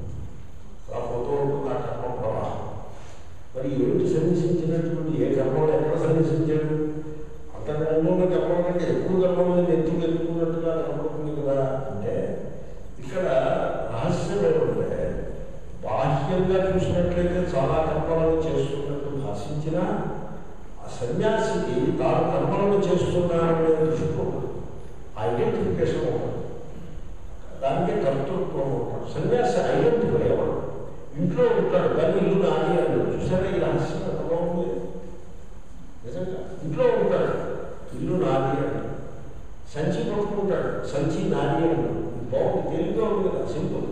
B: ఆ పోతూ ఉంటుంది ఆ కర్మ ప్రవాహం మరి ఏమిటి సన్యసించినటువంటి ఏ కర్మలు ఎక్కడ సన్యసించాడు అంతకు ముందు కర్మల కంటే ఎక్కువ కర్మలు ఎత్తుకు ఎత్తుకున్నట్టుగా కనపడుతుంది కదా అంటే ఇక్కడ రహస్యం ఏమంటే బాహ్యంగా చూసినట్లయితే చాలా కర్మలను చేస్తున్నట్టు భాషించినా ఆ సన్యాసికి తాను కర్మలను చేస్తున్నాననే దృష్టి ఉంటుంది ఐడెంటిఫికేషన్ ఉంటుంది దానికే కర్తృత్వం ఉంటాడు సన్యాసి ఐడెంటిఫై అవ్వడు ఇంట్లో ఉంటాడు కానీ ఇల్లు నాది అని చూసారా ఈ రహస్యం ఎంత బాగుంది నిజంగా ఇంట్లో ఉంటాడు ఇల్లు నాది అని సంచి పట్టుకుంటాడు సంచి నాది అని బాగుంది తేలిగ్గా ఉంది కదా సింపుల్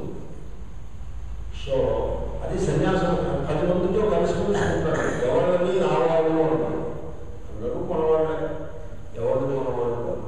B: సో అది సన్యాసం పది మందితో కలిసి ఉంటాడు ఎవరిని నా వాళ్ళు అంటారు అందరూ మనవాళ్ళే ఎవరిని మనవాళ్ళు కాదు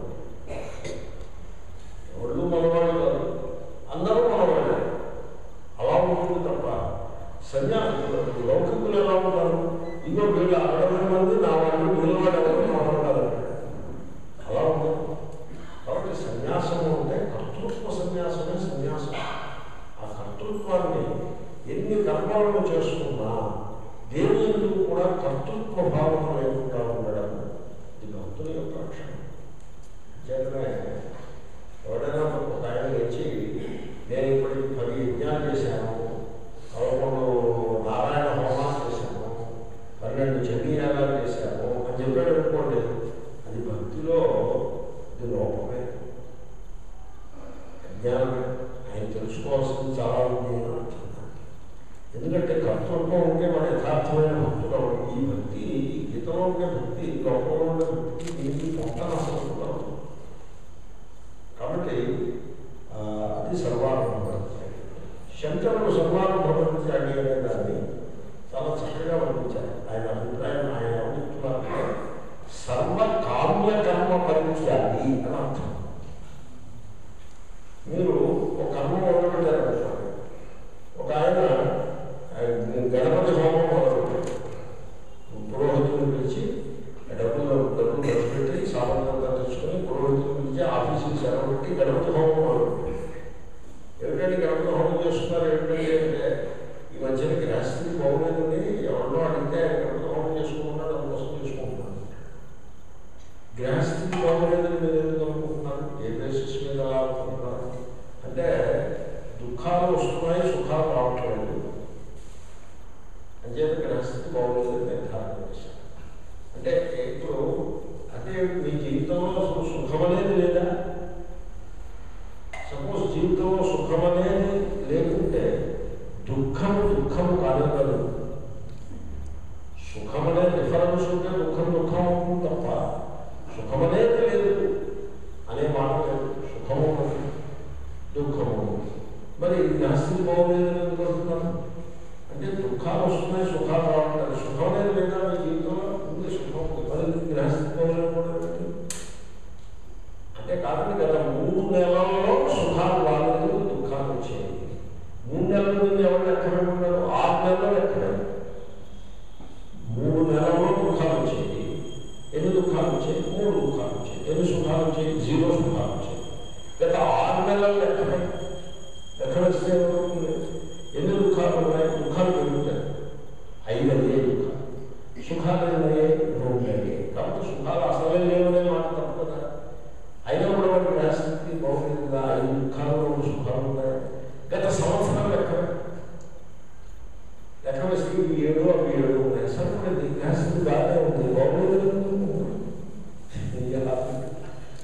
B: ఎవరు మనవాళ్ళు కాదు అందరూ మనవాళ్ళే అలా ఉంటుంది తప్ప సన్యాసులు లౌకికులు ఎలా ఉంటారు ఇదో వీళ్ళు అరవై మంది నా వాళ్ళు వీళ్ళవాడు ఎవరు మనవాడు అలా ఉంటుంది కాబట్టి సన్యాసము అంటే కర్తృత్వ సన్యాసమే సన్యాసం ఆ కర్తృత్వాన్ని ఎన్ని కర్మలను చేసుకున్నా దేని ఎందుకు కూడా కర్తృత్వ భావన లేకుండా ఉండడం ఇది భక్తుల యొక్క లక్షణం చేతనే ఎవరైనా ఒక ఆయన వచ్చి నేను ఇప్పటికి పది యజ్ఞాలు చేశాను పదకొండు నారాయణ హోమాలు చేశాను పన్నెండు చండీయాగాలు చేశాను అని చెప్పాడు అనుకోండి అది భక్తిలో ఇది లోపమే అజ్ఞానమే ఆయన తెలుసుకోవాల్సింది చాలా ఉంది అని అంటున్నాను ఎందుకంటే కర్తృత్వం ఉంటే మన యథార్థమైన భక్తులు అవ్వడం. ఈ భక్తి ఈ గీతలో ఉండే భక్తి లోకంలో ఉండే భక్తి దీనికి కొంత నష్టం ఉండదు. కాబట్టి ఆ, అది సర్వారంభ శంకరుడు సర్వారంభ త్యాగి అనే దాన్ని చాలా చక్కగా వర్ణించారు ఆయన అభిప్రాయం ఆయన ఏమవుతున్నారంటే సర్వ కామ్య కర్మ పరిత్యాగి అని అర్థం మీరు ఒక కర్మ మొదలుపెట్టారనుకోండి ఒక ఆయన ఆ, గణపతి హోమం మొదలుపెట్టారు పురోహితుని పిలిచి డబ్బులు డబ్బులు ఖర్చు పెట్టి సామాన్యంగా తెచ్చుకొని పురోహితుని పిలిచి ఆఫీసుకి సెలవు పెట్టి గణపతి హోమం మొదలుపెట్టారు ఏమిటంటే గణపతి హోమం చేస్తున్నారు ఏమిటంటే అంటే ఈ మధ్యన గ్రహస్థితి బాగులేదని ఎవరినో అడిగితే ఆయన గణపతి హోమం చేసుకుంటున్నాడు అందుకోసం చేసుకుంటున్నాడు గ్రహస్థితి బాగులేదని మీరు ఎందుకు అనుకుంటున్నారు ఏ బేసిస్ మీద అలా అనుకుంటున్నారు అంటే దుఃఖాలు వస్తున్నాయి సుఖాలు రావట్లేదు అంచేత గ్రహస్థితి బాగులేదని నిర్ధారణ చేశాను అంటే ఇప్పుడు అంటే మీ జీవితంలో అసలు సుఖం అనేది లేదా సపోజ్ జీవితంలో సుఖం అనేది లేకుంటే దుఃఖము దుఃఖము కానే కాదు సుఖం అనేది డిఫరెన్స్ ఉంటే దుఃఖం దుఃఖం అవుతుంది తప్ప సుఖం అనేది లేదు అనే మాట లేదు సుఖము ఉన్నది దుఃఖము ఉన్నది మరి గ్రహస్థితి బాగోలేదని ఎందుకు అంటున్నాను అంటే దుఃఖాలు వస్తున్నాయి సుఖాలు రావట్లేదు సుఖం అనేది లేదా మీ జీవితంలో ఉంది సుఖం ఉంది మరి గ్రహస్థితి బాగోలేకపోవడం అంటే కాదండి గత మూడు నెలల్లో సుఖాలు రాలేదు దుఃఖాలు వచ్చాయి మూడు నెలల నుండి ఎవరు లెక్క పెట్టుకున్నారు ఆరు నెలల్లో లెక్క మూడు నెలల్లో దుఃఖాలు వచ్చాయి ఎన్ని దుఃఖాలు వచ్చాయి మూడు దుఃఖాలు వచ్చాయి ఎన్ని సుఖాలు వచ్చాయి జీరో సుఖాలు వచ్చాయి గత ఆరు నెలలు లెక్క పెట్టి లెక్క వేస్తే ఏమవుతుంది ఎన్ని దుఃఖాలు ఉన్నాయి దుఃఖాలు పెరుగుతాయి ఐదు అయ్యే దుఃఖాలు సుఖాలు ఎన్ని అయ్యాయి రెండు అయ్యాయి కాబట్టి సుఖాలు అసలే లేవనే మాట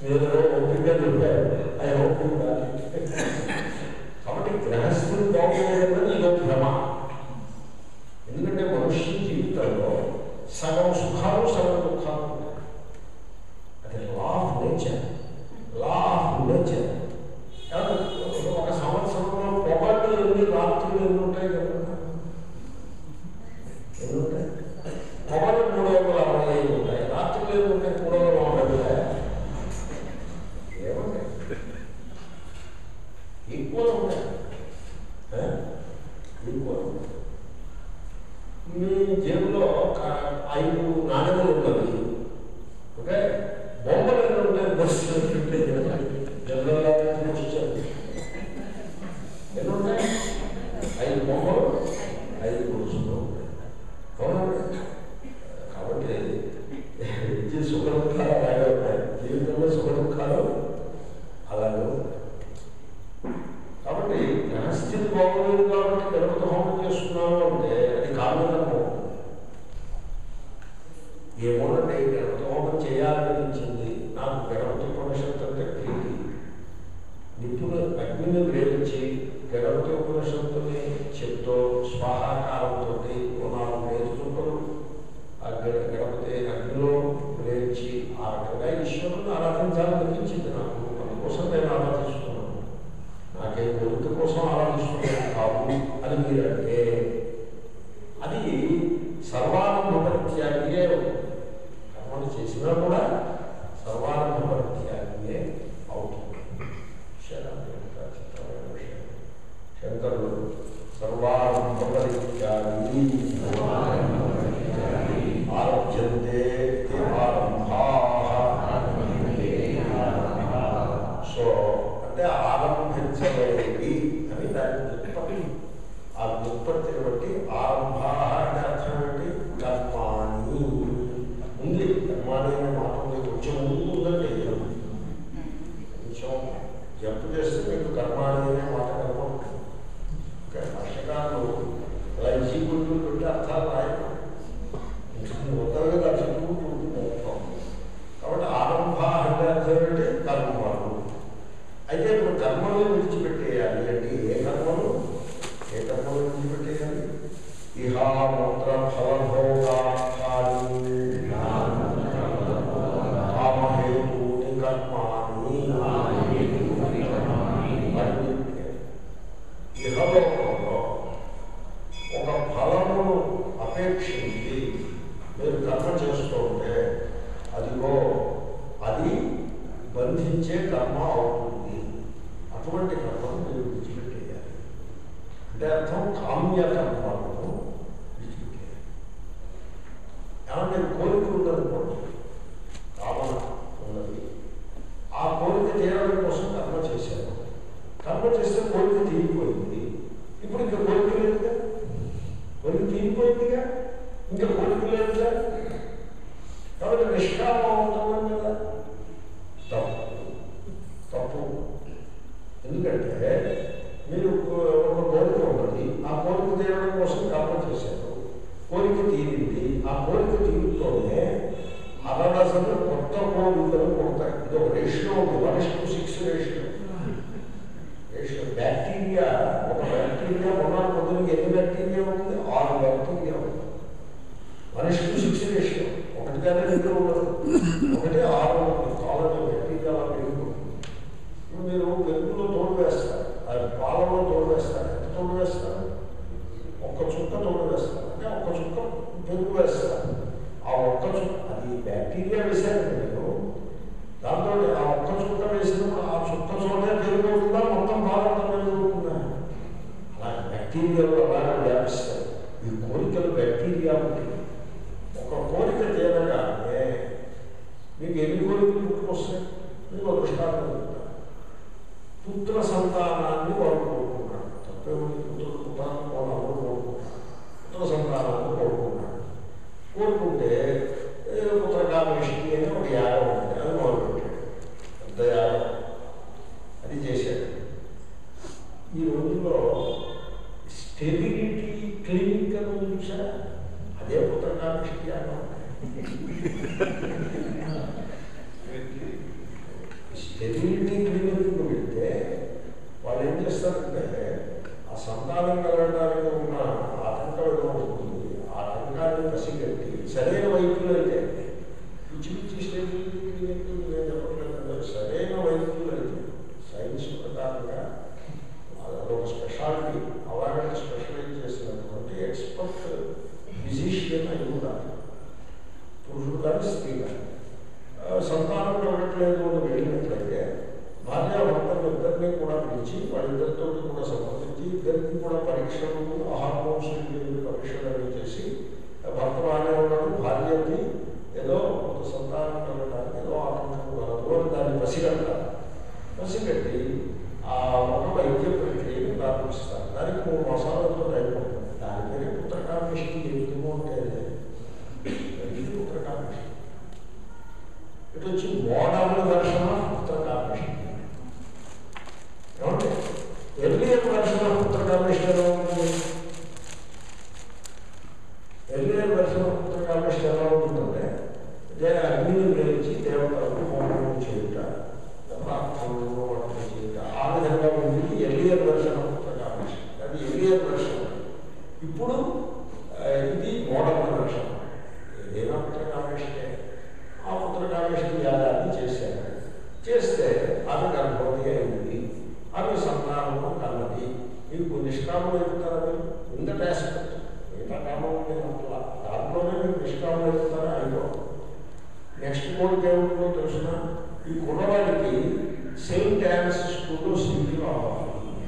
B: మీరు ఓపికగా చెప్పారు ఐ హోప్ కాబట్టి గ్రహస్థులు బాగుండేదని ఇదో భ్రమ ఎందుకంటే మనుష్య జీవితంలో సగం సుఖాలు సగం దుఃఖాలు ఉన్నాయి అది law of nature law of nature ఒక సంవత్సరంలో పొగళ్ళు ఎన్ని రాత్రులు ఎన్ని ఉంటాయి కదా ఎన్ని ఉంటాయి పొగలు మూడు వందల అరవై ఐదు ఉంటాయి రాత్రులు ఎన్ని ఉంటాయి మూడు వందల నలభై ఉంటాయి ఏముంటాయి ఈక్వల్ ఉంటాయి ఈక్వల్ ఉంటాయి మీ జేబులో ఒక ఐదు నాణ్యములు ఉన్నవి ఓకే బొమ్మలు ఎన్ని ఉంటాయి బస్సు జనరల్గా వచ్చారు ఎన్ని ఉంటాయి ఐదు బొమ్మలు ఐదు పురుషులు ఉంటాయి అవునండి కాబట్టి ఇది సుఖ దుఃఖాలు అలాగే ఉన్నాయి జీవితంలో సుఖ దుఃఖాలు అలాగే ఉన్నాయి కాబట్టి గ్రహస్థితి బాగోలేదు కాబట్టి గణపతి హోమం చేస్తున్నాను అంటే అది కారణంగా ఏమోనంటే గణపతి హోమం చేయాలనిపించింది నాకు గణపతి ఉపనిషత్తు అంటే ప్రీతి నిపుణ అగ్నిని ప్రేమించి గణపతి ఉపనిషత్తుని చెప్తూ స్వాహాకారంతో ఓ నాలుగు నేర్చుకుంటారు ఆ గణ- గణపతి అగ్నిలో ప్రేమించి ఆ రకంగా ఈశ్వరుని ఆరాధించాలనిపించింది నాకు అందుకోసం నేను ఆరాధిస్తున్నాను నాకే కోరిక కోసం ఆరాధిస్తున్నాను కాదు అని మీరు అంటే అది సర్వానంద పరిత్యాగియే కర్మలు చేసినా కూడా సర్వానంద పరిత్యాగియే అవుతుంది శరాన్ని యొక్క చిత్రమైన విషయం శంకరుడు సర్వానంద పరిత్యాగి ఆరభ్యంతే ఇతి ఆరంభాః సో అంటే ఆరంభించలేవి అని దాని వ్యుత్పత్తి ఆ వ్యుత్పత్తిని బట్టి ఆరంభ అంటే అర్థం ఏంటి కర్మాణి ఉంది కర్మాణి అనే మాట ఉంది కొంచెం ముందు ఉందండి కొంచెం జంప్ చేస్తే మీకు కర్మాణి అనే మాట కనపడుతుంది ఓకే భాషకారులు ఇలా ఈజీ గుర్తులు పెట్టి అర్థాలు రాయడం మొత్తంగా దాని చుట్టూ ఉంటుంది మొత్తం కాబట్టి ఆరంభ అంటే అర్థం ఏంటి కర్మలు అయితే ఇప్పుడు కర్మలు విడిచిపెట్టేయాలి అంటే ఏ కర్మలు ఏ కర్మలు విడిచిపెట్టేయాలి ఇహామూత్ర ఫలభోగార్థాన్ని కామహేతూని కర్మాణి అన్నిటినీ. ఇహలోకంలో ఒక ఫలమును అపేక్షించి మీరు కర్మ చేస్తుంటే అదిగో అది బంధించే కర్మ అవుతుంది అటువంటి కర్మను మీరు విడిచిపెట్టేయాలి అంటే అర్థం కామ్య కర్మలను విడిచిపెట్టేయాలి ఏమంటే కోరిక ఉందనుకోండి కామన ఉన్నది ఆ కోరిక తీరడం కోసం కర్మ చేశారు కర్మ చేస్తే కోరిక తీరిపోయింది ఇప్పుడు ఇంకా కోరిక లేదుగా కోరిక తీరిపోయిందిగా ఇంకా కోరిక లేదుగా కాబట్టి నిష్కామం అవుతున్నాం కదా తప్పు తప్పు ఎందుకంటే మీరు ఒక కోరిక ఉన్నది ఆ కోరిక తీరడం కోసం కర్మ చేశారు కోరిక తీరింది ఆ కోరిక తీరుతోనే అరడసలు కొత్త కోరికలు పుడతాయి ఇది ఒక రేషియో ఉంది one two six ratio ratio bacteria ఒక బ్యాక్టీరియా ఉన్న పొద్దునకి ఎన్ని బ్యాక్టీరియా ఉంది ఆరు బ్యాక్టీరియా ఉంది వన్ టు సిక్స్ రేషియో ఒకటిగానే దగ్గర ఉండదు ఒకటి ఆరు ఉంటుంది కాలంలో బ్యాక్టీరియా అలా పెరుగుతుంది ఇప్పుడు మీరు పెరుగులో తోడు వేస్తారు అది పాలలో తోడు వేస్తారు ఎంత తోడు వేస్తారు ఒక్క చుక్క తోడు వేస్తారు అంటే ఒక్క చుక్క పెరుగు వేస్తారు ఆ ఒక్క చుక్క అది బ్యాక్టీరియా వేశారు మీరు దాంతో ఆ ఒక్క చుక్క వేసినప్పుడు ఆ చుక్క చోటే పెరుగు అవుతుందా మొత్తం పాలంతా పెరుగు అవుతుందా అలా బ్యాక్టీరియాలు అలాగే వ్యాపిస్తాయి ఈ కోరికలు బ్యాక్టీరియా ఉంటుంది ఒక కోరిక తీరగానే మీకు ఎన్ని కోరికలు పుట్టుకొస్తాయి మీకు ఒక దృష్టాంతం చెప్తాను పుత్ర సంతానాన్ని వాడు కోరుకుంటాడు తప్పేముంది పుత్రుడు పుట్టాలని వాడు అందరూ కోరుకుంటాడు పుత్ర సంతానాన్ని కోరుకుంటాడు కోరుకుంటే ఏ పుత్రకామేష్టి అని ఒక యాగం ఉంది అది మొదలుపెట్టాడు పెద్ద యాగం అది చేశాడు ఈ రోజుల్లో స్టెబిలిటీ క్లినిక్ అని ఉంది చూసారా అదే పుత్రకామేష్టి యాగం స్టెబిలిటీ క్లినిక్కి వెళ్తే వాళ్ళు ఏం చేస్తారంటే ఆ సంతానం కలగడానికి ఉన్న ఆటంకం ఏదో ఉంటుంది ఆ ఆటంకాన్ని పసిగట్టి సరైన వైద్యులు అయితే పిచ్చి పిచ్చి స్టెబిలిటీ క్లినిక్ నేను చెప్పట్లేదు సరైన వైద్యులు అయితే సైన్స్ ప్రకారంగా అదొక స్పెషాలిటీ అలాగే స్పెషలైజ్ చేసినటువంటి ఎక్స్పర్ట్ ఫిజిషియన్ అయి ఉండాలి పురుషుడు కానీ స్త్రీ కానీ ఆ, సంతానం కలగట్లేదు అని వెళ్ళినట్లయితే భార్య భర్తలు ఇద్దరిని కూడా పిలిచి వాళ్ళిద్దరితో కూడా సంబంధించి ఇద్దరికి కూడా పరీక్షలు హార్మోన్స్ పరీక్షలు అవి చేసి ఆ, భర్త బాగానే ఉన్నాడు భార్యకి ఏదో కొంత సంతానం కలగడానికి ఏదో ఆటంకం కలదు అని దాన్ని పసిగట్టాలి పసిగట్టి ఆ ఒక వైద్య ప్రక్రియని ప్రారంభిస్తారు దానికి మూడు మాసాలతో అయిపోతుంది దాని పేరే పుత్రకామేషి జీవితము అంటే ఇది పుత్రకామేషి ఇటు వచ్చి మోడల్ దర్శన పుత్రకామేషి ఏమంటే ఎర్లియర్ దర్శన పుత్రకామేషి ఎలా ఉంటుంది ఎర్లియర్ దర్శన పుత్రకామేషి ఎలా ఉంటుందంటే అదే అగ్నిని వేయించి దేవతలకు హోమం చేయుట ప్రార్థనలు వంటలు చేయుట ఆ విధంగా ఉంది ఎర్లియర్ దర్శన పుత్రకామేషి అది ఎర్లియర్ దర్శనం ఇప్పుడు ఆ, ఇది మోడర్న్ దర్శనం ఏదైనా పుత్రకామేషే ఆ పుత్రకామేషి యాగాన్ని చేశారు చేస్తే ఆమె గర్భవతి అయింది ఆమె సంతానము కన్నది మీకు నిష్కామం అయిపోతారా మీరు ఇంతటి ఆస్పెక్ట్ మిగతా కామం నేను అట్లా దాంట్లోనే మీరు నిష్కామం అయిపోతారా అయిపో నెక్స్ట్ కోడికి ఏముంటుందో తెలిసిన ఈ కుర్రవాడికి సెయింట్ యాన్స్ స్కూల్లో సీట్లు కావాలి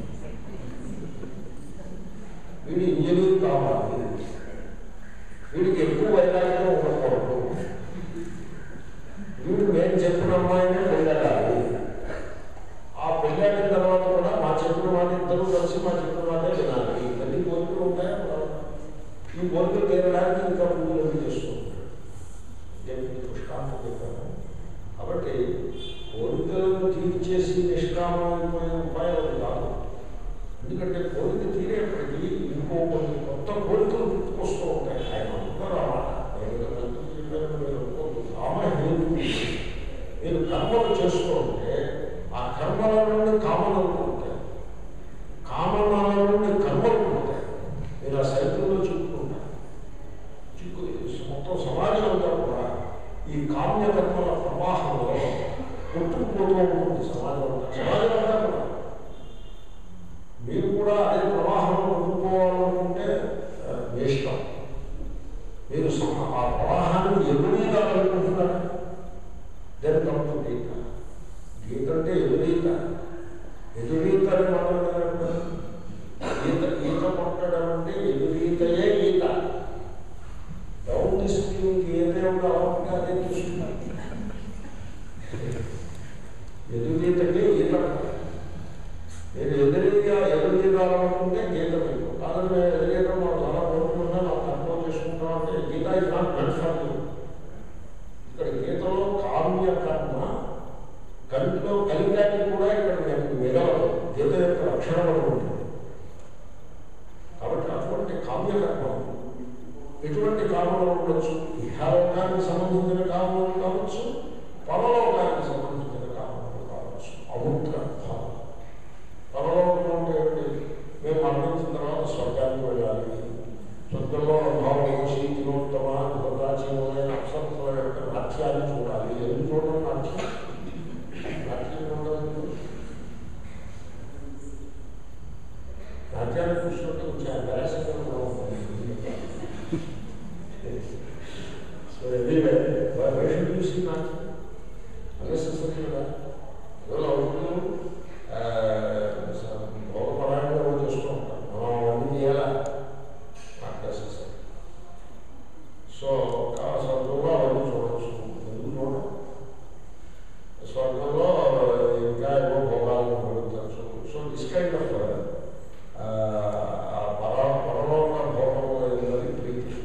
B: వీడి ఇంజనీర్ కావాలి వీడికి ఎక్కువ వైరాగ్యం ఉండకూడదు వీడు మేము చెప్పిన అమ్మాయినే పెళ్ళాడాలి ఆ పెళ్ళాడిన తర్వాత కూడా మా చెప్పిన మాట ఇద్దరు కలిసి మా చెప్పిన మాటే వినాలి ఇవన్నీ కోరికలు ఉంటాయా ఉండవా? ఈ కోరికలు తీరడానికి ఇంకా పూజలు అవి చేస్తుంటారు నేను మీకు దృష్టాంతం చెప్పాను కాబట్టి కోరికలను తీర్చేసి నిష్కామం అయిపోయే ఉపాయం అది కాదు ఎందుకంటే కోరిక తీరేపటికి ఇంకో కొన్ని కొత్త కోరికలు పుట్టుకొస్తూ ఉంటాయి ఆయన అందరూ అన్నమాట నేను ఇలా ఎందుకు చెప్పాను మీరు అనుకోవద్దు. కామ హేతు మీరు కర్మలు చేస్తూ ఉంటే ఆ కర్మల నుండి కామనలు పుడతాయి కామనాల నుండి కర్మలు పుడతాయి మీరు ఆ సైకిల్లో చిక్కుకుంటారు చిక్కు మొత్తం సమాజం అంతా కూడా ఈ కామ్య కర్మల ప్రవాహంలో కొట్టుకుపోతూ ఉంటుంది సమాజం అంతా సమాజం అంతా కూడా మీరు కూడా అదే ప్రవాహంలో కొట్టుకోవాలనుకుంటే ఆ, మీ ఇష్టం మీరు సమ- ఆ ప్రవాహాన్ని ఎదురీగా అనుకుంటున్నారు దాని తప్పు గీత గీత అంటే ఎదురీత ఎదురీత అని మాట్లాడారు ఈత ఈత కొట్టడం అంటే ఎదురీతయే గీత డౌన్ డిస్ప్లింగ్ గీత ఏమిటో అలా అదే చూస్తున్నారు ఎదురీతకే ఈత కొట్టాలి. మీరు ఎదురుగా ఎదురుగాలనుకుంటే గీత మీకు కాదని మేము ఎదురుగా మనం చాలా కోరుకుంటున్నా మనం అర్థం చేసుకుంటాం అంటే Gita is not meant for you ఇక్కడ గీతలో కామ్య కర్మ కంటిలో కలిగానికి కూడా ఇక్కడ మీకు మిగలదు గీత యొక్క లక్షణం ఉంటుంది కాబట్టి అటువంటి కామ్య కర్మ ఎటువంటి కామలు ఉండొచ్చు ఇహలోకానికి సంబంధించిన కామలు కావచ్చు పరలోకానికి సంబంధించిన కామలు కావచ్చు అముక్త భావం పరలోకం అంటే ఏమిటి మేము మరణించిన తర్వాత స్వర్గానికి వెళ్ళాలి స్వర్గంలో భావం శీతిలోత్తమ ప్రాచీనమైన అప్సరసల యొక్క నాట్యాన్ని చూడాలి ఎందుకు చూడడం నాట్యం నాట్యం ఉండదు నాట్యాన్ని చూసినట్టు కొంచెం అభ్యాసంగా కూడా ఉంటుంది సో ఎనీవే వైషన్ చూసి నాట్యం అన్నెసెసరీ కదా ఏదో అవుతుంది భోగపరాయణంగా కూడా చేస్తూ ఉంటాం మనం అన్ని చేయాలా నాకు necessary. సో ఆ స్వర్గంలో అవన్నీ చూడవచ్చు ఎందుకు చూడడం స్వర్గంలో ఇంకా ఏవో భోగాలు పొందుతారు సో దిస్ కైండ్ ఆఫ్ పర పరలోక భోగంలో ఉన్నది ప్రీతి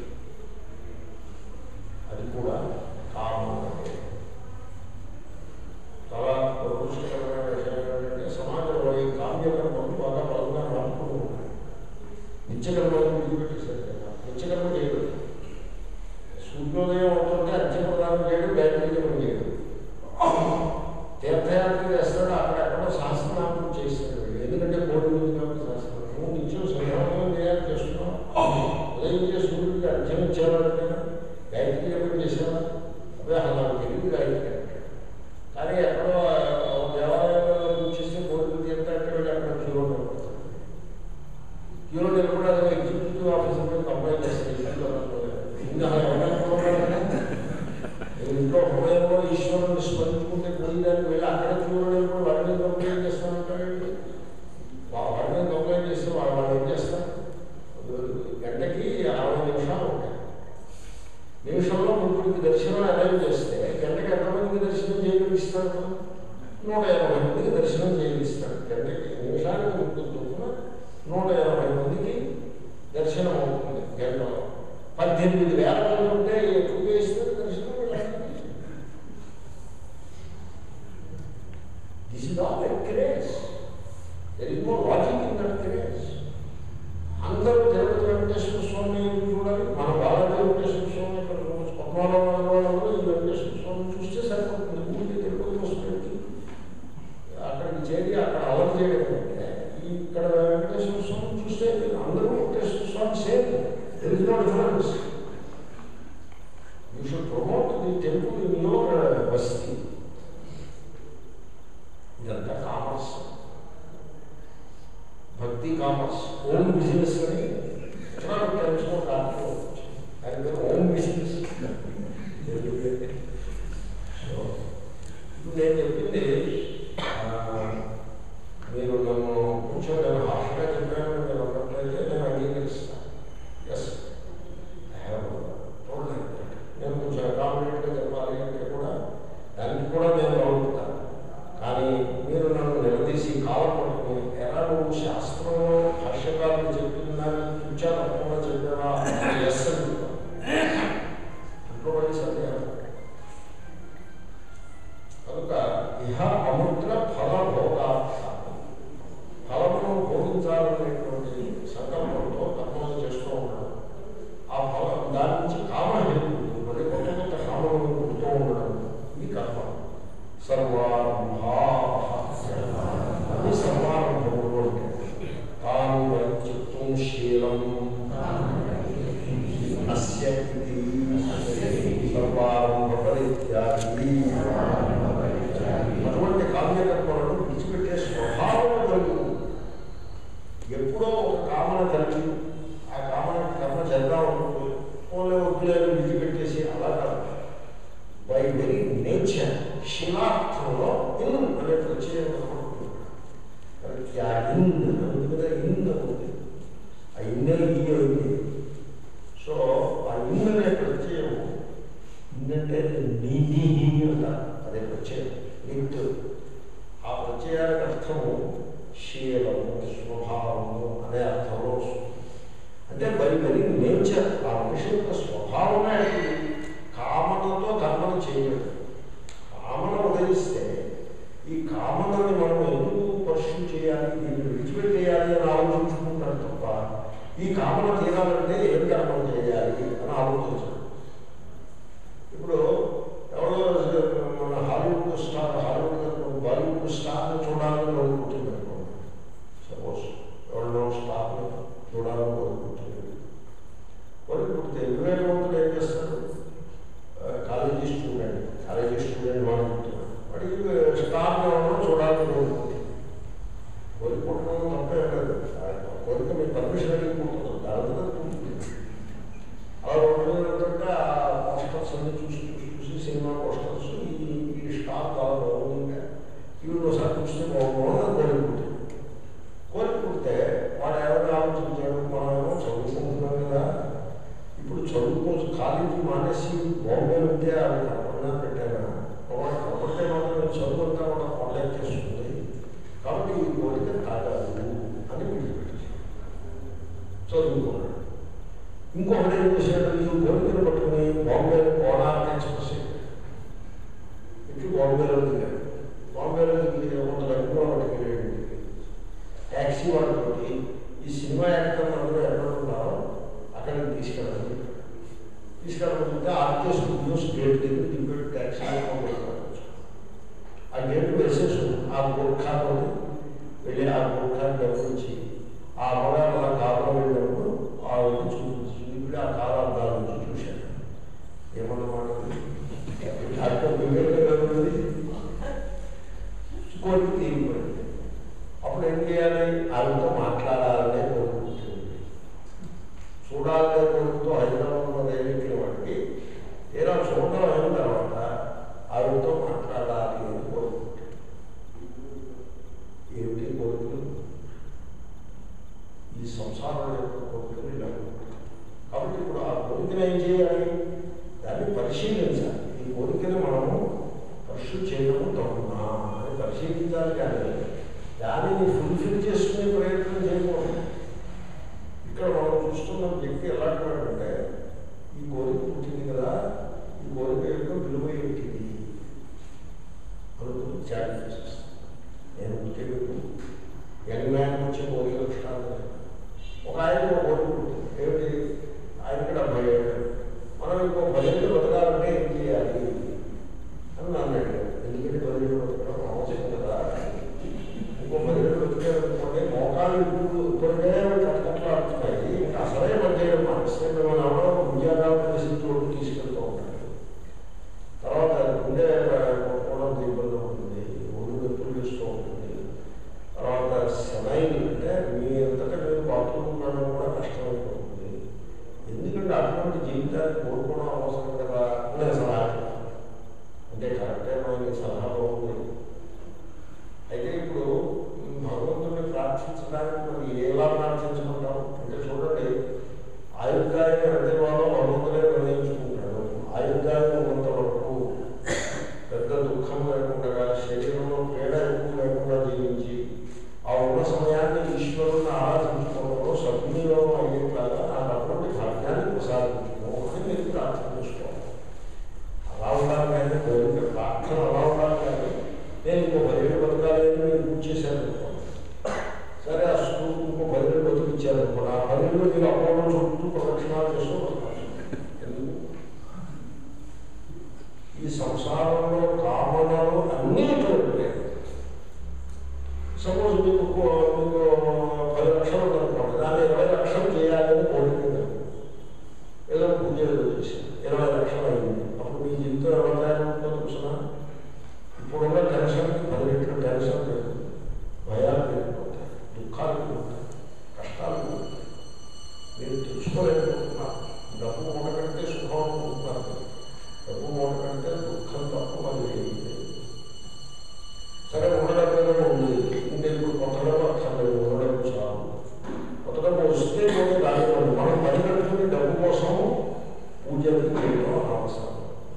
B: అది కూడా కామం అంటే చాలా దురదృష్టకరమైన విషయం ఏంటంటే సమాజంలో ఈ కామ్యకర్మలు బాగా బలంగా నాటుకుంటూ ఉన్నాయి నిత్యకర్మలు విడిపెట్టేశారు కదా నిత్యకర్మ చేయడు సూర్యోదయం అవుతుంటే అర్చన ప్రదానం చేయడం గాయత్రి జపం చేయడు తీర్థయాత్ర చేస్తారు చూడలేదు వాడి మీద కంప్లైంట్ చేస్తానంటాడండి వా- వాడి మీద కంప్లైంట్ చేస్తే వాడు వాళ్ళు ఏం చేస్తారు గంటకి అరవై నిమిషాలు ఉంటాయి నిమిషంలో ముగ్గురికి దర్శనం అరేంజ్ చేస్తే గంటకి ఎంతమందికి దర్శనం చేయగలిగిస్తాడు నూట యాభై మందికి దర్శనం చేయగలిగిస్తాడు గంటకి నిమిషానికి ముగ్గురు చొప్పున నూట యాభై మందికి దర్శనం అవుతుంది గంటలో పద్దెనిమిది వేల మంది ఉంటే ఎక్కువగా ఇస్తారు దర్శనం this is all a craze there is no logic in that craze అందరూ తిరుపతి వెంకటేశ్వర స్వామి చూడాలి మన బాలాజీ వెంకటేశ్వర స్వామి ఇక్కడ పద్మారావు వాళ్ళందరూ ఈ వెంకటేశ్వర స్వామి చూస్తే సరిపోతుంది ఊరికి తిరుపతి వస్తుంది అక్కడికి చేరి అక్కడ అలర్ చేయడం కంటే ఇక్కడ వెంకటేశ్వర స్వామి చూస్తే అందరూ Venkateshwara Swami same there is no difference you should promote the temple in your basti ఇదంతా commerce bhakti commerce own business అని ఎకనామిక్ టైమ్స్లో దాంట్లో ఆయన పేరు ఓన్ బిజినెస్ సో ఇప్పుడు నేను చెప్పింది ఆ, మీరు నన్ను కొంచెం నేను హాఫ్గా చెప్పాను మీరు అన్నట్లయితే నేను అంగీకరిస్తాను ఎస్ ఐ హ్యావ్ టోల్డ్ నేను కొంచెం అకామిడేట్గా చెప్పాలి అంటే కూడా దానికి కూడా నేను బాగుంటాను కానీ మీరు నన్ను నిలదీసి కాలం పట్టుకుని ఎలా నువ్వు శాస్త్రంలో భాష్యకారులు చెప్పిన దాన్ని చూచా తప్పకుండా చెప్పావా ఎస్ అని చెప్తాను. ఇంకోటి సందేహం కనుక ఇహ అముద్ర ఫల భోగార్థ ఫలమును భోగించాలనేటువంటి సంకల్పంతో కర్మలు చేస్తూ ఉండడం ఆ ఫలం దాని నుంచి కామహేతు మరి కొత్త కొత్త కామలను పుడుతూ ఉండడం ఇది కర్మ సర్వారంభా అది సర్వారంభములు అంటే తాను వైచిత్వం శీలం అస్య ఇది సర్వారంభ పరిత్యాగి అటువంటి కామ్యకర్మలను విడిచిపెట్టే స్వభావం కలిగి ఉంది. ఎప్పుడో ఒక కామన కలిగి ఆ కామన కర్మ చేద్దాం అనుకుంటుంది ఓన్లీ వద్దులేని విడిచిపెట్టేసి అలా కాదు బై వెరీ నేచర్ శిలార్థంలో ఇన్ అనే ప్రత్యయం కనబడుతుంది కాబట్టి ఆ ఇన్ ఉంది కదా ఇన్ ఉంది ఆ ఇన్నే ఈ అయింది సో ఆ ఇన్ అనే ప్రత్యయం ఇన్నంటే నీ నీ నీ అంటారు అదే ప్రత్యయం నిత్ ఆ ప్రత్యయానికి అర్థము శీలము స్వభావము అనే అర్థంలో వస్తుంది అంటే బై వెరీ నేచర్ ఆ మనిషి యొక్క స్వభావమే అయింది కామనతో కర్మను చేయడం కామన ఉదయిస్తే ఈ కామనని మనం ఎందుకు పర్షూ చేయాలి దీన్ని విడిచిపెట్టేయాలి అని ఆలోచించుకుంటారు తప్ప ఈ కామన తీరాలంటే ఏం కర్మం చేయాలి అని ఆలోచించారు ఇప్పుడు ఎవరో మన హాలీవుడ్ స్టార్ హాలీవుడ్ బాలీవుడ్ స్టార్ని చూడాలని కోరుకుంటుంది అనుకోండి సపోజ్ ఎవరినో స్టార్ని చూడాలని కోరుకుంటుంది కోరుకుంటే వివేకవంతులు ఏం చేస్తారు ఆ, కాలేజీ స్టూడెంట్ కాలేజీ స్టూడెంట్ వాడు చెప్తున్నాడు వాడికి స్టార్ని ఎవరినో చూడాలని కోరుకుంటుంది కోరుకుంటున్నాం తప్పే లేదు ఆ కోరిక మీ పర్మిషన్ అడిగి పుట్టదు దాని అలా ఉంటుందంటే ఆ పోస్టర్స్ అన్ని చూసి చూసి చూసి సినిమా పోస్టర్స్ ఈ ఈ స్టార్ చాలా బాగుంది ఇవి ఒకసారి చూస్తే బాగుందని కోరుకుంటుంది కోరుకుంటే వాడు ఎవరు ఆలోచించాడు మనం ఏమో చదువుకుంటున్నాం కదా ఇప్పుడు చదువుకో కాలేజీ మానేసి బాంబే ఉంటే అవి కనపడినా పెట్టానా వాడు కనపడితే మాత్రం నేను చదువు అంతా కూడా కాంటాక్ట్ చేస్తుంది కాబట్టి ఈ కోరిక తాగాదు అని విడిచిపెట్టేసి చదువుకున్నాడు ఇంకొకటి ఏం చేశాడు ఈ కోరికను పట్టుకుని బాంబే కోణాన్ని ఎక్స్ప్రెస్ ఇటు బాంబేలో దిగాడు బాంబేలో దిగి కొంత డబ్బులో వాడికి వెళ్ళాడు ట్యాక్సీ వాడితోటి ఈ సినిమా యాక్టర్ అందరూ ఎక్కడ ఉన్నారో అక్కడికి తీసుకెళ్ళాలి తీసుకెళ్ళకపోతే ఆర్కే స్టూడియోస్ గేట్ దగ్గర దింపెట్టి ట్యాక్సీ ఆ గేట్ వేసేసి ఆ గోర్ఖాతో వెళ్ళి ఆ గోర్ఖాని గమనించి ఆ అమ్మగారు అలా కారులో వెళ్ళినప్పుడు ఆ వెళ్ళి చూపించింది ఇప్పుడు ఆ కారు అద్దాల నుంచి చూశాను ఏమన్నమాట అక్కడ వివేకమైనది కోరిక తీరిపోయింది అప్పుడు ఏం చేయాలి ఆమెతో మాట్లాడాలనే కోరుకుంటుంది చూడాలనే కోరుకుతో హైదరాబాద్లో రైలు వాడికి తీరా చూడడం అయిన తర్వాత ఆవిడతో మాట్లాడాలి అని కోరుకుంటుంది పరిశీలించాలి కానీ దానిని ఫుల్ఫిల్ చేసుకునే ప్రయత్నం చేయకూడదు ఇక్కడ మనం చూస్తున్న వ్యక్తి ఎలాంటివాడంటే ఈ కోరిక పుట్టింది కదా ఈ కోరిక యొక్క విలువ ఏంటిది అనుకుని త్యాగం చేసేస్తాను నేను ఉంటే మీకు యంగ్ మ్యాన్ వచ్చే కోరిక లక్షణాలు ఒక ఆయన ఒక కోరిక పుట్టింది ఏమిటి ఆయనకి డెబ్బై ఏళ్ళు మనం ఇంకో పదేళ్ళు బతకాలంటే ఏం చేయాలి అని నన్ను అడిగాడు ఎందుకంటే పదేళ్ళు బతకడం అవసరం కదా ఇంకో పదేళ్ళు బతికేదనుకోండి మోకాలు ఇప్పుడు ఇప్పటికే కట్టకట్లాడుతున్నాయి ఇంకా అసలే పనిచేయడం మానేస్తే మిమ్మల్ని ఎవరో ఉద్యోగాలు చేసి చోటు తీసుకెళ్తూ ఉంటాడు తర్వాత గుండె కూడా ఇబ్బంది ఉంటుంది ఒళ్ళు నొప్పులు వేస్తూ ఉంటుంది తర్వాత సెనైన్ అంటే మీ అంతటా మీరు బాత్రూమ్ ఉండడం కూడా కష్టమైపోతుంది ఎందుకంటే అటువంటి జీవితాన్ని కోరుకోవడం అవసరం కదా నేను సలహా ఇస్తాను. అంటే కరెక్టే మన సలహా బాగుంది అయితే ఇప్పుడు భగవంతుడిని ప్రార్థించడానికి మరి ఎలా ప్రార్థించుకుంటాం అంటే చూడండి ఆయుర్దాయాన్ని అంటే వాళ్ళు భగవంతుడే నిర్ణయించుకుంటాడు ఆయుర్దాయం ఉన్నంత వరకు పెద్ద దుఃఖం లేకుండా శరీరంలో పీడ ఎక్కువ లేకుండా జీవించి ఆ ఉన్న సమయాన్ని ఈశ్వరుని ఆరాధించుకోవడంలో సద్వినియోగం అయ్యేట్లాగా నాకు అటువంటి భాగ్యాన్ని ప్రసాదించుకో అని మీరు ప్రార్థన చేసుకోవాలి అలా ఉండాలి కానీ కోరిక ప్రార్థన అలా ఉండాలి కానీ నేను ఇంకో పదిహేడు బతకాలి అని మీరు పూజ చేశాను అనుకోండి. సరే ఆ స్కూల్ ఇంకో పదిహేడు బతుకిచ్చారు అనుకోండి ఆ పదిహేడు మీరు అపోలో చుట్టూ ప్రదక్షిణాలు చేస్తూ బతకాలి. ఎందుకు ఈ సంసారంలో కామనలు అన్నీ చూడండి సపోజ్ మీకు కో- మీకు పది లక్షలు ఉందనుకోండి దాన్ని ఇరవై లక్షలు చేయాలని కోరుకుంది ఏదో పూజ ఏదో చేశారు ఇరవై లక్షలు అయింది అప్పుడు మీ జీవితం ఎలా తయారవుతుందో చూసినా ఇప్పుడున్న టెన్షన్కి పది రెట్లు టెన్షన్ లేదు భయాలు పెరిగిపోతాయి దుఃఖాలు పెరుగుతాయి కష్టాలు పెరుగుతాయి మీరు తెలుసుకోలేకపోతున్నారు డబ్బు మూట కంటే సుఖం అనుకుంటున్నారు డబ్బు మూట కంటే దుఃఖం తప్ప మరి ఏమీ లేదు సరే ఉండడం ఉంది ఉంటే ఇప్పుడు కొత్త డబ్బు అక్కర్లేదు ఉండడం చాలు కొత్త డబ్బు వస్తే పోతే దాని మనం పని కట్టుకుని డబ్బు కోసం పూజలు చేయడం అవసరం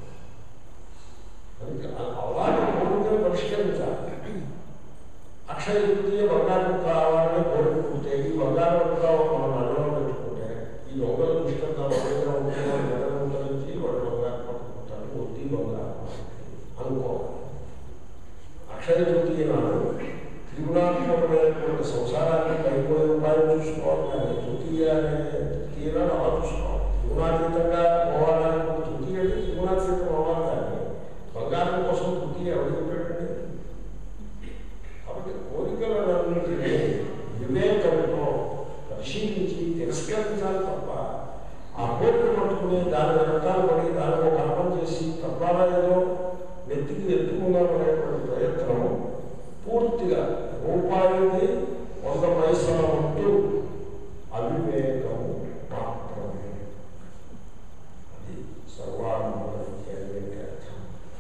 B: అందుకే అలాగే కోరికలు పరిష్కరించాలి అక్షయ తృతీయ బంగారం కావాలని కోరుకుంటే ఈ బంగారం కావాలి మనం నగరం పెట్టుకుంటే ఈ దొంగల దుష్టంగా దగ్గర ఉంటే వాళ్ళ దగ్గర నుంచి వాళ్ళు బంగారం పట్టుకుంటారు వడ్డీ బంగారం అనుకోవాలి అక్షయ తృతీయ నాడు త్రిగుణాత్మకమైనటువంటి సంసారాన్ని పైపోయే ఉపాయం చూసుకోవాలి కానీ తృతీయ అనే తృతీయ నాడు అలా చూసుకోవాలి త్రిగుణాతీతంగా పోవాలని తృతీయ అంటే త్రిగుణాతీతం అవ్వాలి కానీ బంగారం కోసం తృతీయ ఎవరు చెప్పాడండి కాబట్టి కోరికలన్నింటినీ వివేకంతో పరిశీలించి తిరస్కరించాలి తప్ప ఆ కోరిక పట్టుకుని దాని వెనకాల పడి దానిలో కర్మం చేసి తద్వారా ఏదో వెతికి ఎత్తుకుందామనేటువంటి ప్రయత్నం పూర్తిగా రూపాయికి వంద పైసల వంతు అవివేకము మాత్రమే అది సర్వానంద అర్థం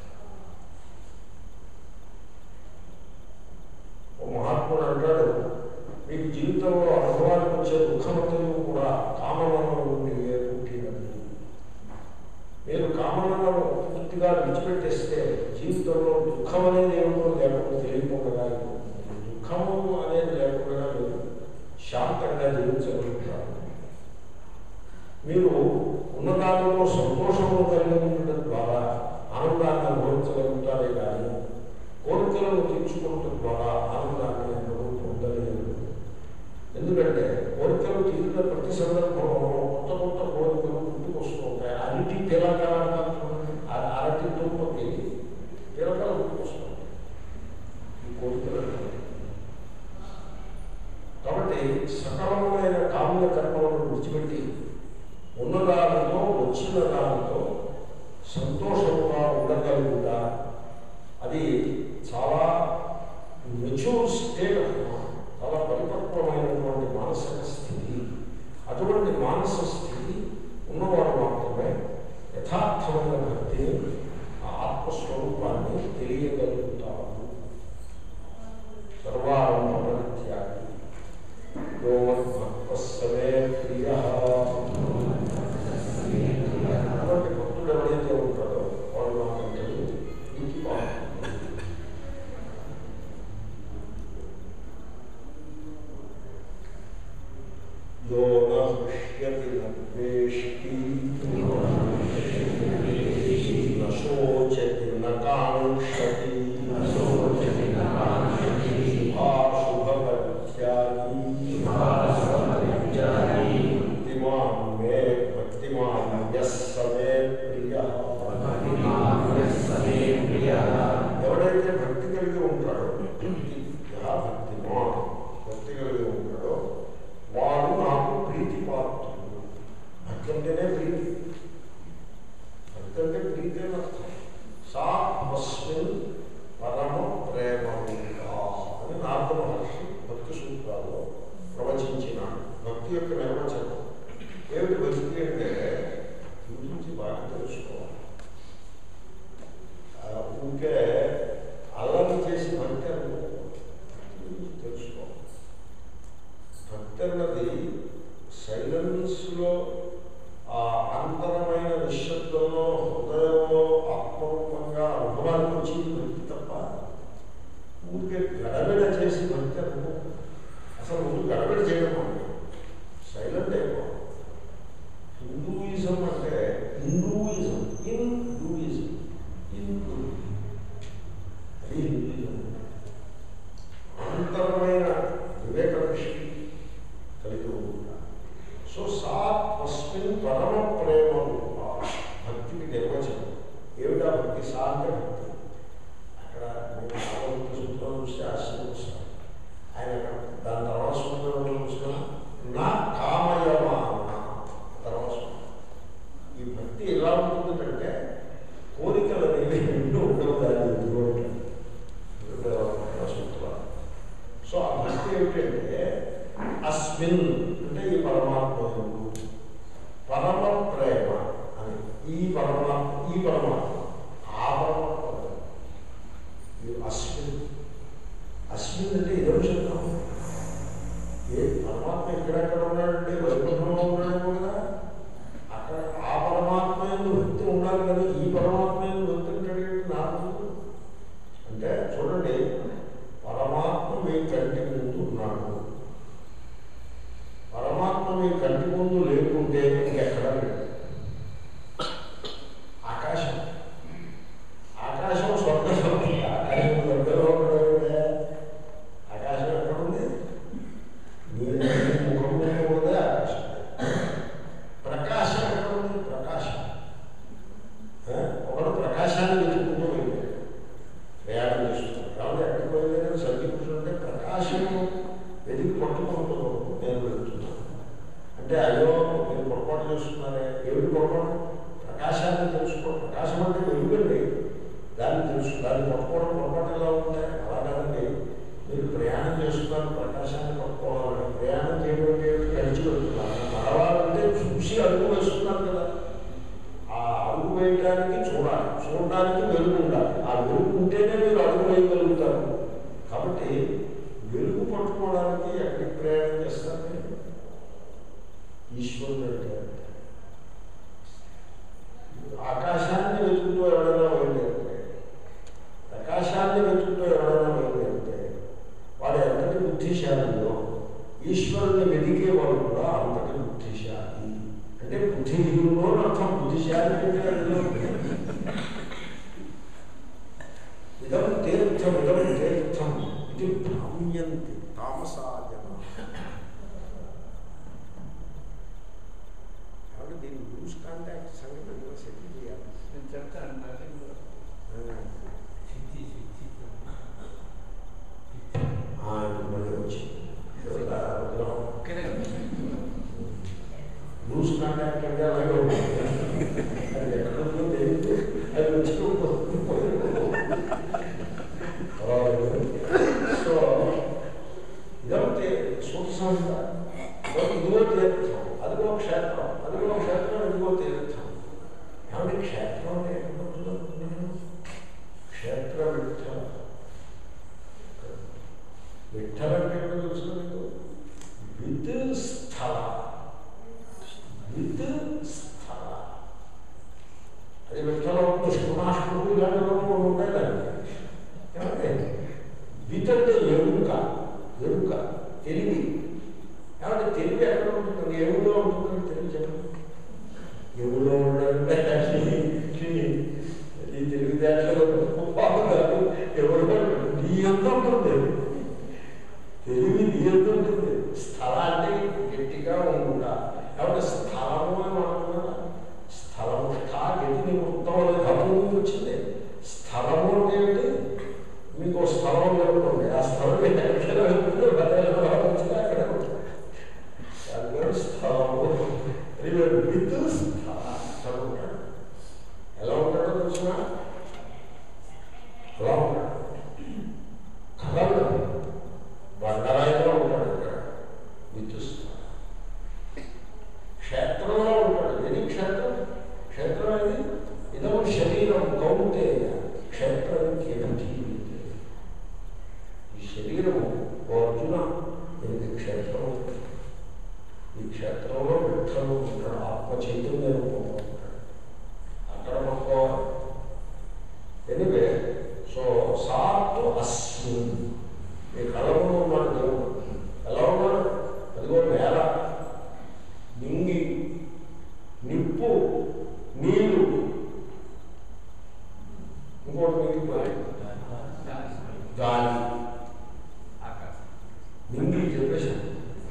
B: ఓ మహాత్ముడు అంటాడు మీకు జీవితంలో అనుభవానికి వచ్చే దుఃఖమంతయు కూడా కామనలో నుండి పుట్టినది మీరు కామనలను పూర్తిగా విడిచిపెట్టేస్తే జీవితంలో దుఃఖం అనేది ఏమిటో లేకుండా తెలియకుండా దుఃఖము అనేది లేకుండా మీరు శాంతంగా జీవించగలుగుతారు మీరు ఉన్నదానిలో సంతోషము కలిగి ఉండడం ద్వారా ఆనందాన్ని అనుభవించగలుగుతారే కానీ కోరికలను తీర్చుకోవడం ద్వారా ఆనందాన్ని ఎన్నడూ పొందలేదు ఎందుకంటే కోరికలు తీరిన ప్రతి సందర్భంలో కొత్త కొత్త కోరికలు పుట్టుకొస్తూ ఉంటాయి అరటి పిలకలు అంటారు చూడండి ఆ అరటి దుంపకి పిలకలు పుట్టుకొస్తాయి ఈ కోరికలు అనేవి. కాబట్టి సకలమైన కామ్య కర్మలను విడిచిపెట్టి ఉన్నదానితో వచ్చిన దానితో సంతోషంగా ఉండగలుగుట అది చాలా మెచ్యూర్ స్టేట్ ఆఫ్ మైండ్. చాలా పరిపక్వమైనటువంటి మానసిక స్థితి అటువంటి మానస స్థితి ఉన్నవాడు మాత్రమే యథార్థమైన భక్తిని ఆ ఆత్మస్వరూపాన్ని తెలియగలుగుతారు సర్వారంభ పరిత్యాగి యోమద్భక్తస్సమే ప్రియ అటువంటి భక్తుడు ఎవరైతే ఉంటాడో వాడు నాకంటే ఇది బాగుంటుంది పశ్యతి నద్వేష్టి నశోచతి నకాంక్షతి శుభాశుభపరిత్యాగి భక్తిమాన్ మే భక్తిమాన్ యస్సమే ప్రియ ఎవడైతే భక్తి కలిగి ఉంటాడో భక్తి యా భక్తిమాన్ భక్తి కలిగి ఉంటాడో వాడు నాకు ప్రీతి పాత్రుడు భక్తి అంటేనే ప్రీతి భక్తి అంటే ప్రీతి అని అర్థం సా అస్మిన్ పరమ ప్రేమ అని నారద మహర్షి భక్తి సూత్రాల్లో ప్రవచించినాడు భక్తి యొక్క నిర్వచనం ఏమిటి భక్తి అంటే దీని గురించి బాగా తెలుసుకోవాలి ఆ ఊరికే అల్లరి చేసి భక్తి అనుకో భక్తి గురించి తెలుసుకోవాలి భక్తి అన్నది సైలెన్స్లో ఆ అంతరమైన నిశ్శబ్దంలో హృదయంలో ఆత్మరూపంగా అనుభవానికి వచ్చింది భక్తి తప్ప ఊరికే గడబిడ చేసి భక్తి అనుకో అసలు ముందు గడబిడ చేయడం అంటే సైలెంట్ అయిపోవాలి హిందూయిజం అంటే హిందూయిజం హిందూయిజం హిందూ అది హిందూయిజం అనంతరమైన వివేక దృష్టి కలిగి ఉంటా సో సా తస్మిన్ పరమ ప్రేమ రూప భక్తికి నిర్వచనం ఏమిటా భక్తి సా అంటే భక్తి అక్కడ మీరు భగవద్గీత సూత్రం చూస్తే ఆశ్చర్యం వస్తారు ఆయన అక్కడ దాని తర్వాత సూత్రంలో చూసిన నా కామయమాన తర్వాత సూత్రం. ఈ భక్తి ఎలా ఉంటుందంటే కోరికలు అనేవి రెండు ఉండవు దాని ఎదురు సూత్రాలు సో ఆ భక్తి ఏమిటంటే అస్మిన్ అంటే ఈ పరమాత్మ యందు పరమ ప్రేమ అని ఈ పరమాత్మ ఈ పరమాత్మ ఆ పరమాత్మ కాదు. ఈ అస్మిన్ అస్మిన్ అంటే ఇదో చెప్తాం ఏ పరమాత్మ ఎక్కడెక్కడ ఉన్నాడంటే వైకుంఠంలో ఉన్నాడేమో కదా అక్కడ ఆ పరమాత్మ ఎందు భక్తి ఉండాలి కానీ ఈ పరమాత్మ ఎందు భక్తి ఉంటాడు నాకు అంటే చూడండి పరమాత్మ మీ కంటి ముందు ఉన్నాడు పరమాత్మ మీ కంటి ముందు లేకుంటే ఇంకెక్కడ లేదు ఆకాశం ఆకాశం స్వర్గ ఆకాశం స్వర్గంలో ఉండడే ఆకాశం ఎక్కడ ఉంది నీ నీ ముఖం మీద ఉన్నదే ఆకాశం ప్రకాశం ఎక్కడ ఉంది ప్రకాశం ఆ? ఒకడు ప్రకాశాన్ని వెతుక్కుంటూ వెళ్ళాడు ప్రయాణం చేస్తున్నాడు కాబట్టి ఎక్కడికి వెళ్ళాడు సర్టిఫికెట్ అంటే ప్రకాశం వెతికి పట్టుకుంటున్నాను నేను వెళ్తున్నాను అంటే అయ్యో మీరు పొరపాటు చేస్తున్నారే ఏమిటి పొరపాటు ప్రకాశాన్ని తెలుసుకో ప్రకాశం అంటే వెలుగండి దాన్ని తెలుసు దాన్ని పట్టుకోవడం పొరపాటు ఎలా ఉంటుంది అలా కాదండి మీరు ప్రయాణం చేస్తున్నారు ప్రకాశాన్ని పట్టుకోవాలని ప్రయాణం చేయడం అంటే ఏమిటి? నడిచి వెళ్తున్నారు నడవాలంటే చూసి అడుగు వేస్తున్నారు కదా ఆ అడుగు వేయడానికి చూడాలి చూడడానికి వెలుగు ఉండాలి ఆ వెలుగు ఉంటేనే మీరు అడుగు వేయగలుగుతారు కాబట్టి వెలుగు పట్టుకోవడానికి ఎక్కడికి ప్రయాణం చేస్తారు మీరు ఈశ్వరుడు అంటే ఆకాశాన్ని వెతుకుతూ ఎవరైనా బయలుదేరితే ప్రకాశాన్ని వెతుకుతూ ఎవరైనా బయలుదేరితే వాడు ఎంతటి బుద్ధిశాలిలో ఈశ్వరుని వెతికేవాడు కూడా అంతటి బుద్ధిశాలి అంటే బుద్ధిహీనులో అర్థం బుద్ధిశాలి అంటే అందులో ఇదం తీర్థం ఇదం తీర్థం ఇది భ్రామ్యంతి తామసాజన కాబట్టి దీన్ని లూజ్ కాంటాక్ట్ సంగతి ఏదో సెటిల్ చేయాలి
A: నేను చెప్తాను నాకేం కూడా.
B: ఆ, మళ్ళీ వచ్చి ఇదంతా విగ్రహం.
A: ఇక్కడే ఉంది.
B: లూజ్ కాంటాక్ట్ అంటే అలాగే ఉంటుంది అది ఎక్కడ ఉందో తెలియదు అది వచ్చి సో ఇదంతే సూత్సంత ఇదిగో తీర్థం అదిగో క్షేత్రం అదిగో క్షేత్రం ఇదిగో తీర్థం ఏమంటే క్షేత్రం అంటే ఎక్కడ నేను క్షేత్ర విఠల విఠల అంటే ఎక్కడ తెలుసు మీకు విత్ స్థల విత్ స్థల అది విఠలం కృష్ణాష్టమి ఇలాంటి రెండు ఉంటాయి దానికి ఏమంటే విత్ అంటే ఎరుక ఎరుక తెలివి ఏమంటే తెలివి ఎక్కడ ఉంటుంది ఎరువులో ఉంటుందని తెలివి ఉంటుంది తెలివి నీ ఎందు ఉంటుంది స్థలాన్ని గట్టిగా ఉండుట కాబట్టి స్థలము అని అనుకున్నా స్థలము స్థా గతి నీకు ఉత్తమ ధాతువు నుంచి వచ్చింది స్థలము అంటే ఏంటి మీకు ఓ స్థలం లేకుండా ఆ స్థలం ఎక్కడ ఉంటుంది బదలు వచ్చినా అక్కడ ఉంటుంది దాని స్థలము విత్ స్థలం ఉంటాడు ఎలా ఉంటాడో తెలిసిన ఎలా ఉంటాడు కలలు బండరాయిగా ఉంటాడు ఇక్కడ విద్యుత్ క్షేత్రంలో ఉంటాడు ఏది క్షేత్రం క్షేత్రం అనేది ఇదం శరీరం కౌంటే క్షేత్రం కేవీ ఈ శరీరము ఓ అర్జున దీనికి క్షేత్రం ఉంటుంది. ఈ క్షేత్రంలో విఠలు ఉంటాడు ఆత్మ చైతన్య రూపంలో ఉంటాడు అక్కడ పట్టుకోవాలి ఎనివే సో సాత్తు అస్మిన్ మీ కళలో ఉన్నాడు దేవుడు ఎలా ఉన్నాడు అదిగో నేల నింగి నిప్పు నీళ్లు ఇంకోటి మిగిలిపోయాయి గాలి నింగి చెప్పేశాను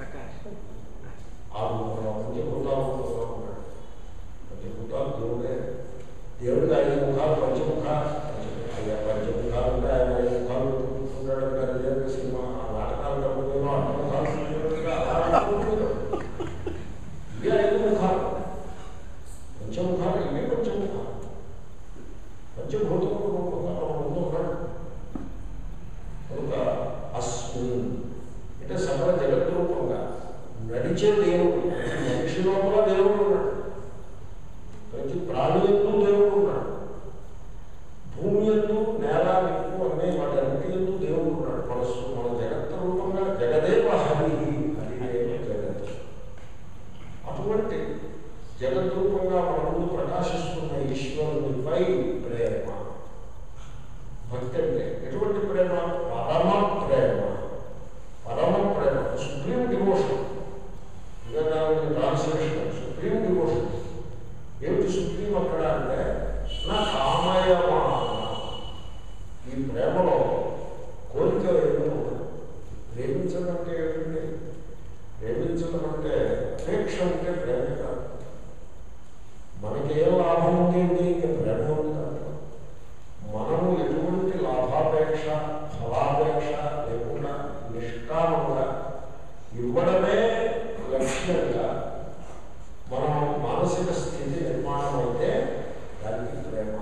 B: ఆరు పంచభూతాలు ఉన్నాడు పంచభూతాలు దేవుడే దేవుడికి ఐదు ముఖాలు పంచముఖ అయ్యా పంచముఖాలు ఉంటాయి ఆయన ఐదు ముఖాలు ఉంటాడు కానీ దేవుడి సినిమా ఆ నాటకాలు కట్టుకుని అన్న ముఖాలు ఉండేవాడుగా అలా అనుకుంటున్నాడు. ఇవి ఐదు ముఖాలు పంచముఖాలు ఇవి పంచముఖాలు పంచభూతములు రూపంగా మనం ముందు ఉన్నాడు కనుక అస్మిన్ అంటే సకల జగత్ రూపంగా నడిచే దేవుడు మనిషి లోపల దేవుడు ఉన్నాడు ప్రతి ప్రాణి ఎందు దేవుడు ఉన్నాడు భూమి ఎందు నేల నిప్పు అనే వాటన్నిటి ఎందు దేవుడు ఉన్నాడు మనస్సు మన జగత్ రూపంగా జగదేవ హరి హరిదేవ జగత్ అటువంటి జగత్ రూపంగా మన ముందు ప్రకాశిస్తున్న ఈశ్వరునిపై ప్రేమ భక్తి అంటే ఎటువంటి ప్రేమ పరమ ప్రేమ పరమ ప్రేమ supreme devotion Vivekananda translation supreme devotion ఏమిటి సుప్రీం అక్కడ అంటే నా కామయమాన ఈ ప్రేమలో కోరిక ఏమీ ఉండదు ప్రేమించడం అంటే ఏమిటి ప్రేమించడం అంటే అపేక్ష ఉంటే ప్రేమ కాదు మనకి ఏం లాభం ఉంది అంటే ఇంకా ప్రేమ ఉంది దాంట్లో మనము ఎటువంటి లాభాపేక్ష ఫలాపేక్ష లేకుండా నిష్కామంగా ఇవ్వడమే లక్ష్యంగా మనం మానసిక స్థితి నిర్మాణం అయితే దానికి ప్రేమ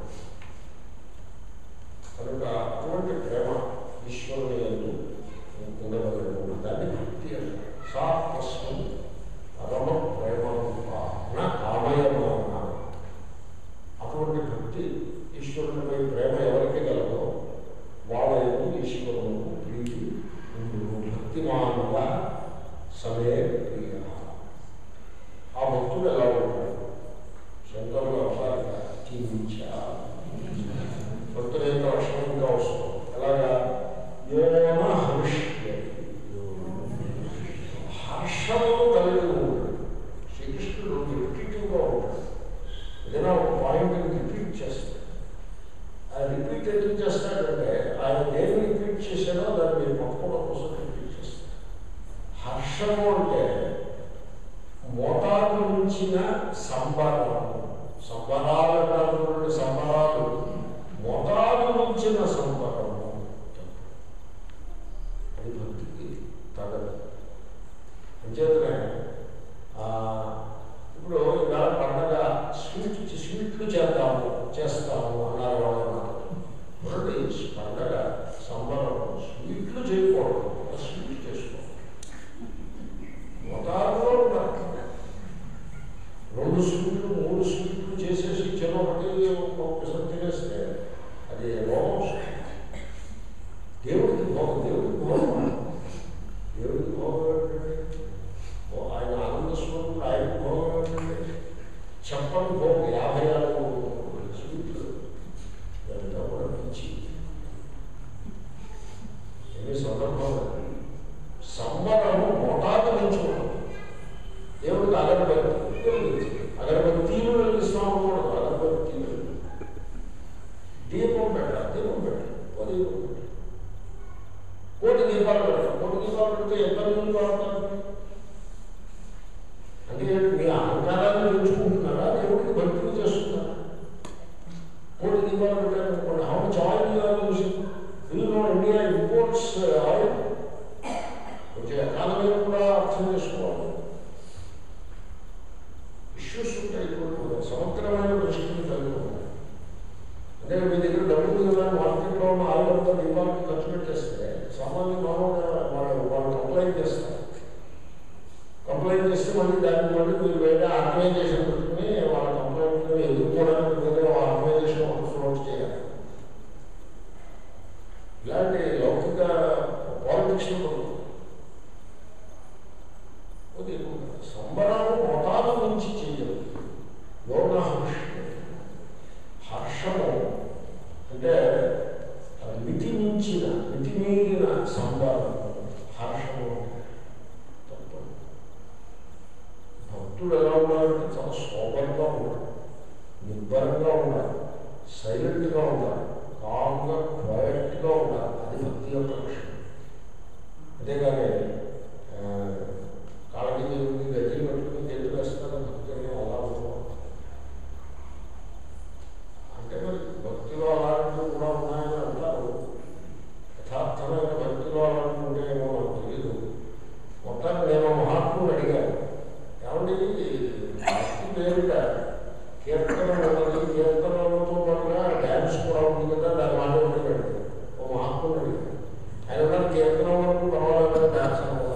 B: కనుక అటువంటి ప్రేమ ఈశ్వరుని ఎందు ఉండవలను దాన్ని భక్తి అంటారు సా తస్వం పరమ ప్రేమ నా కామయమాన అటువంటి భక్తి ఈశ్వరునిపై ప్రేమ ఎవరికి గలదో వాళ్ళ ఎందు ఈశ్వరునికి ప్రీతి ఉండును భక్తిమానుగా సమే ప్రియ ఆ భక్తుడు ఎలా ఉంటాడు శంకరులు అవతారంగా కించ భక్తుల యొక్క లక్షణం ఇంకా వస్తుంది ఎలాగా యోన హర్ష్యతి హర్షము కలిగి ఉంటాడు శ్రీకృష్ణుడు రిపీటివ్గా ఉంటాడు ఏదైనా ఒక పాయింట్ని రిపీట్ చేస్తాడు ఆ రిపీట్ ఎందుకు చేస్తాడంటే ఆయన దేన్ని రిపీట్ చేశాడో దాన్ని మీరు పట్టుకోవడం కోసం రిపీట్ చేస్తాడు హర్షము అంటే మోతాదు మించిన సంబరం సంబరాలు అన్నటువంటి సంబరాలు మోతాదు మించిన సంబరము అది భక్తికి తగదు అంచేతనే ఆ, ఇప్పుడు ఇవాళ పండగ స్వీట్ స్వీట్లు చేద్దాము చేస్తాము అన్నారు వాళ్ళు చూడండి పండగ సంబరం స్వీట్లు చేయకూడదు ఒక స్వీట్ చేసుకోవాలి మతాల్లో ఉంటారు రెండు స్వీట్లు మూడు స్వీట్లు చేసేసి చిన్న ఒకటి ఒక్కసారి తినేస్తే అది రోగం వస్తుంది. దేవుడికి భోగం దేవుడికి భోగం దేవుడికి భోగం ఏంటంటే ఓ ఆయన ఆనంద స్వరూపుడు ఆయన భోగం ఏంటంటే చెప్పని భోగం యాభై నాలుగు స్వీట్లు ఇదంతా కూడా పిచ్చి ఎన్ని సందర్భాలు సంబరము మోటాదు పెంచుకోవడం దేవుడికి అగరబత్తి వెలిగించు. అగరబత్తీలు వెలిగిస్తాం కూడా అగరబత్తీలు దీపం పెట్టాలి దీపం పెట్టాలి ఓ దీపం పెట్టాలి కోటి దీపాలు పెడతారు కోటి దీపాలు పెడితే ఎంత మంది వాడతారు అంటే మీ అహంకారాన్ని పెంచుకుంటున్నారా దేవుడికి భక్తులు చేస్తున్నారా కోటి దీపాలు పెట్టారనుకోండి how much oil use you know India imports oil కొంచెం ఎకానమీ కూడా అర్థం చేసుకోవాలి ఇష్యూస్ ఉంటాయి ఇప్పుడు సమగ్రమైన దృష్టిని కలిగి ఉన్నాయి అంటే మీ దగ్గర డబ్బు ఉంది కదా మార్కెట్లో ఉన్న ఆయిల్ అంతా దీపాలకు ఖర్చు పెట్టేస్తే సామాన్య మానవుడు వాళ్ళు వాళ్ళు కంప్లైంట్ చేస్తారు కంప్లైంట్ చేస్తే మళ్ళీ దాన్ని మళ్ళీ మీరు వేరే ఆర్గనైజేషన్ పెట్టుకుని వాళ్ళ కంప్లైంట్ ఎదుర్కోవడానికి వేరే ఆర్గనైజేషన్ ఒకటి ఫ్లోట్ చేయాలి ఇలాంటి లౌకిక పాలిటిక్స్ సంబరాలు మతాల నుంచి చేయదు యోగ హర్షము అంటే మితి మించిన మితి మీరిన సంబరం హర్షము తప్పు భక్తుడు ఎలా ఉండాలంటే చాలా సోబర్గా ఉండాలి నిబ్బరంగా ఉండాలి సైలెంట్గా ఉండాలి కామ్గా క్వైట్గా ఉండాలి అది భక్తి యొక్క లక్షణం అంతేగాని కాళ్ళకి దేవుడికి గడ్డి పట్టుకుని గడ్డి వేస్తారు భక్తి అని అలా ఉండవు అంటే మరి భక్తిలో అలాంటివి కూడా ఉన్నాయని అంటారు యథార్థమైన భక్తిలో అలాంటివి ఉంటాయేమో నాకు తెలియదు మొత్తాన్ని నేను మహాత్ముడు అడిగాను ఏమండి భక్తి పేరిట కీర్తన ఉన్నది కీర్తనలతో పాటుగా డ్యాన్స్ కూడా ఉంది కదా దాని మాట ఒకటి పెడతాను ఓ మహాత్ముడు అడిగాను ఆయన ఉన్నారు కీర్తన వరకు పర్వాలేదు డ్యాన్స్ అవ్వదు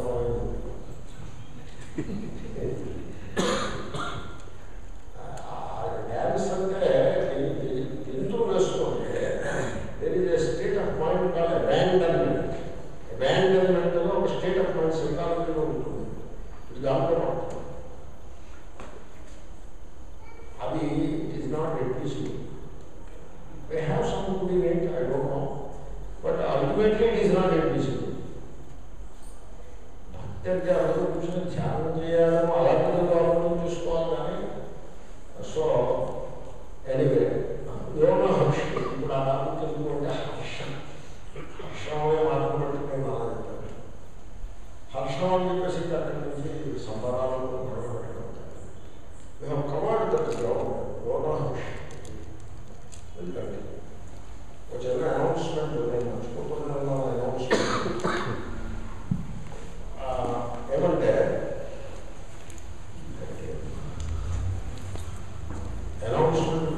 B: డ్యాన్స్ అంటే ఎందుకు వేసుకుంటే there is a state of mind call abandonment abandonment ఒక స్టేట్ ఆఫ్ మైండ్ సైకాలజీలో ఉంటుంది ఇది దాంట్లో పడుతుంది అది it is not admissible they have some good in it I don't know but ultimately it is not admissible భక్తి అంటే అందరూ కూర్చొని ధ్యానం చేయాలని అలాంటి ఆలోచన చూసుకోవాలి కానీ సో ఎనివే యోగ హర్షం ఇప్పుడు ఆ టాపిక్ ఎందుకంటే హర్షం హర్షమే మాట్లాడుకుంటే నేను అలా చెప్తాను హర్షం అని చెప్పేసి అక్కడి నుంచి సంబరాలను గొడవపెట్టడం మేము కమాండ్ దగ్గర యోగ హర్షం వెళ్ళండి ఒక చిన్న అనౌన్స్మెంట్ నేను మర్చిపోతున్నాను అనౌన్స్మెంట్ ఏమంటే అనౌన్స్మెంట్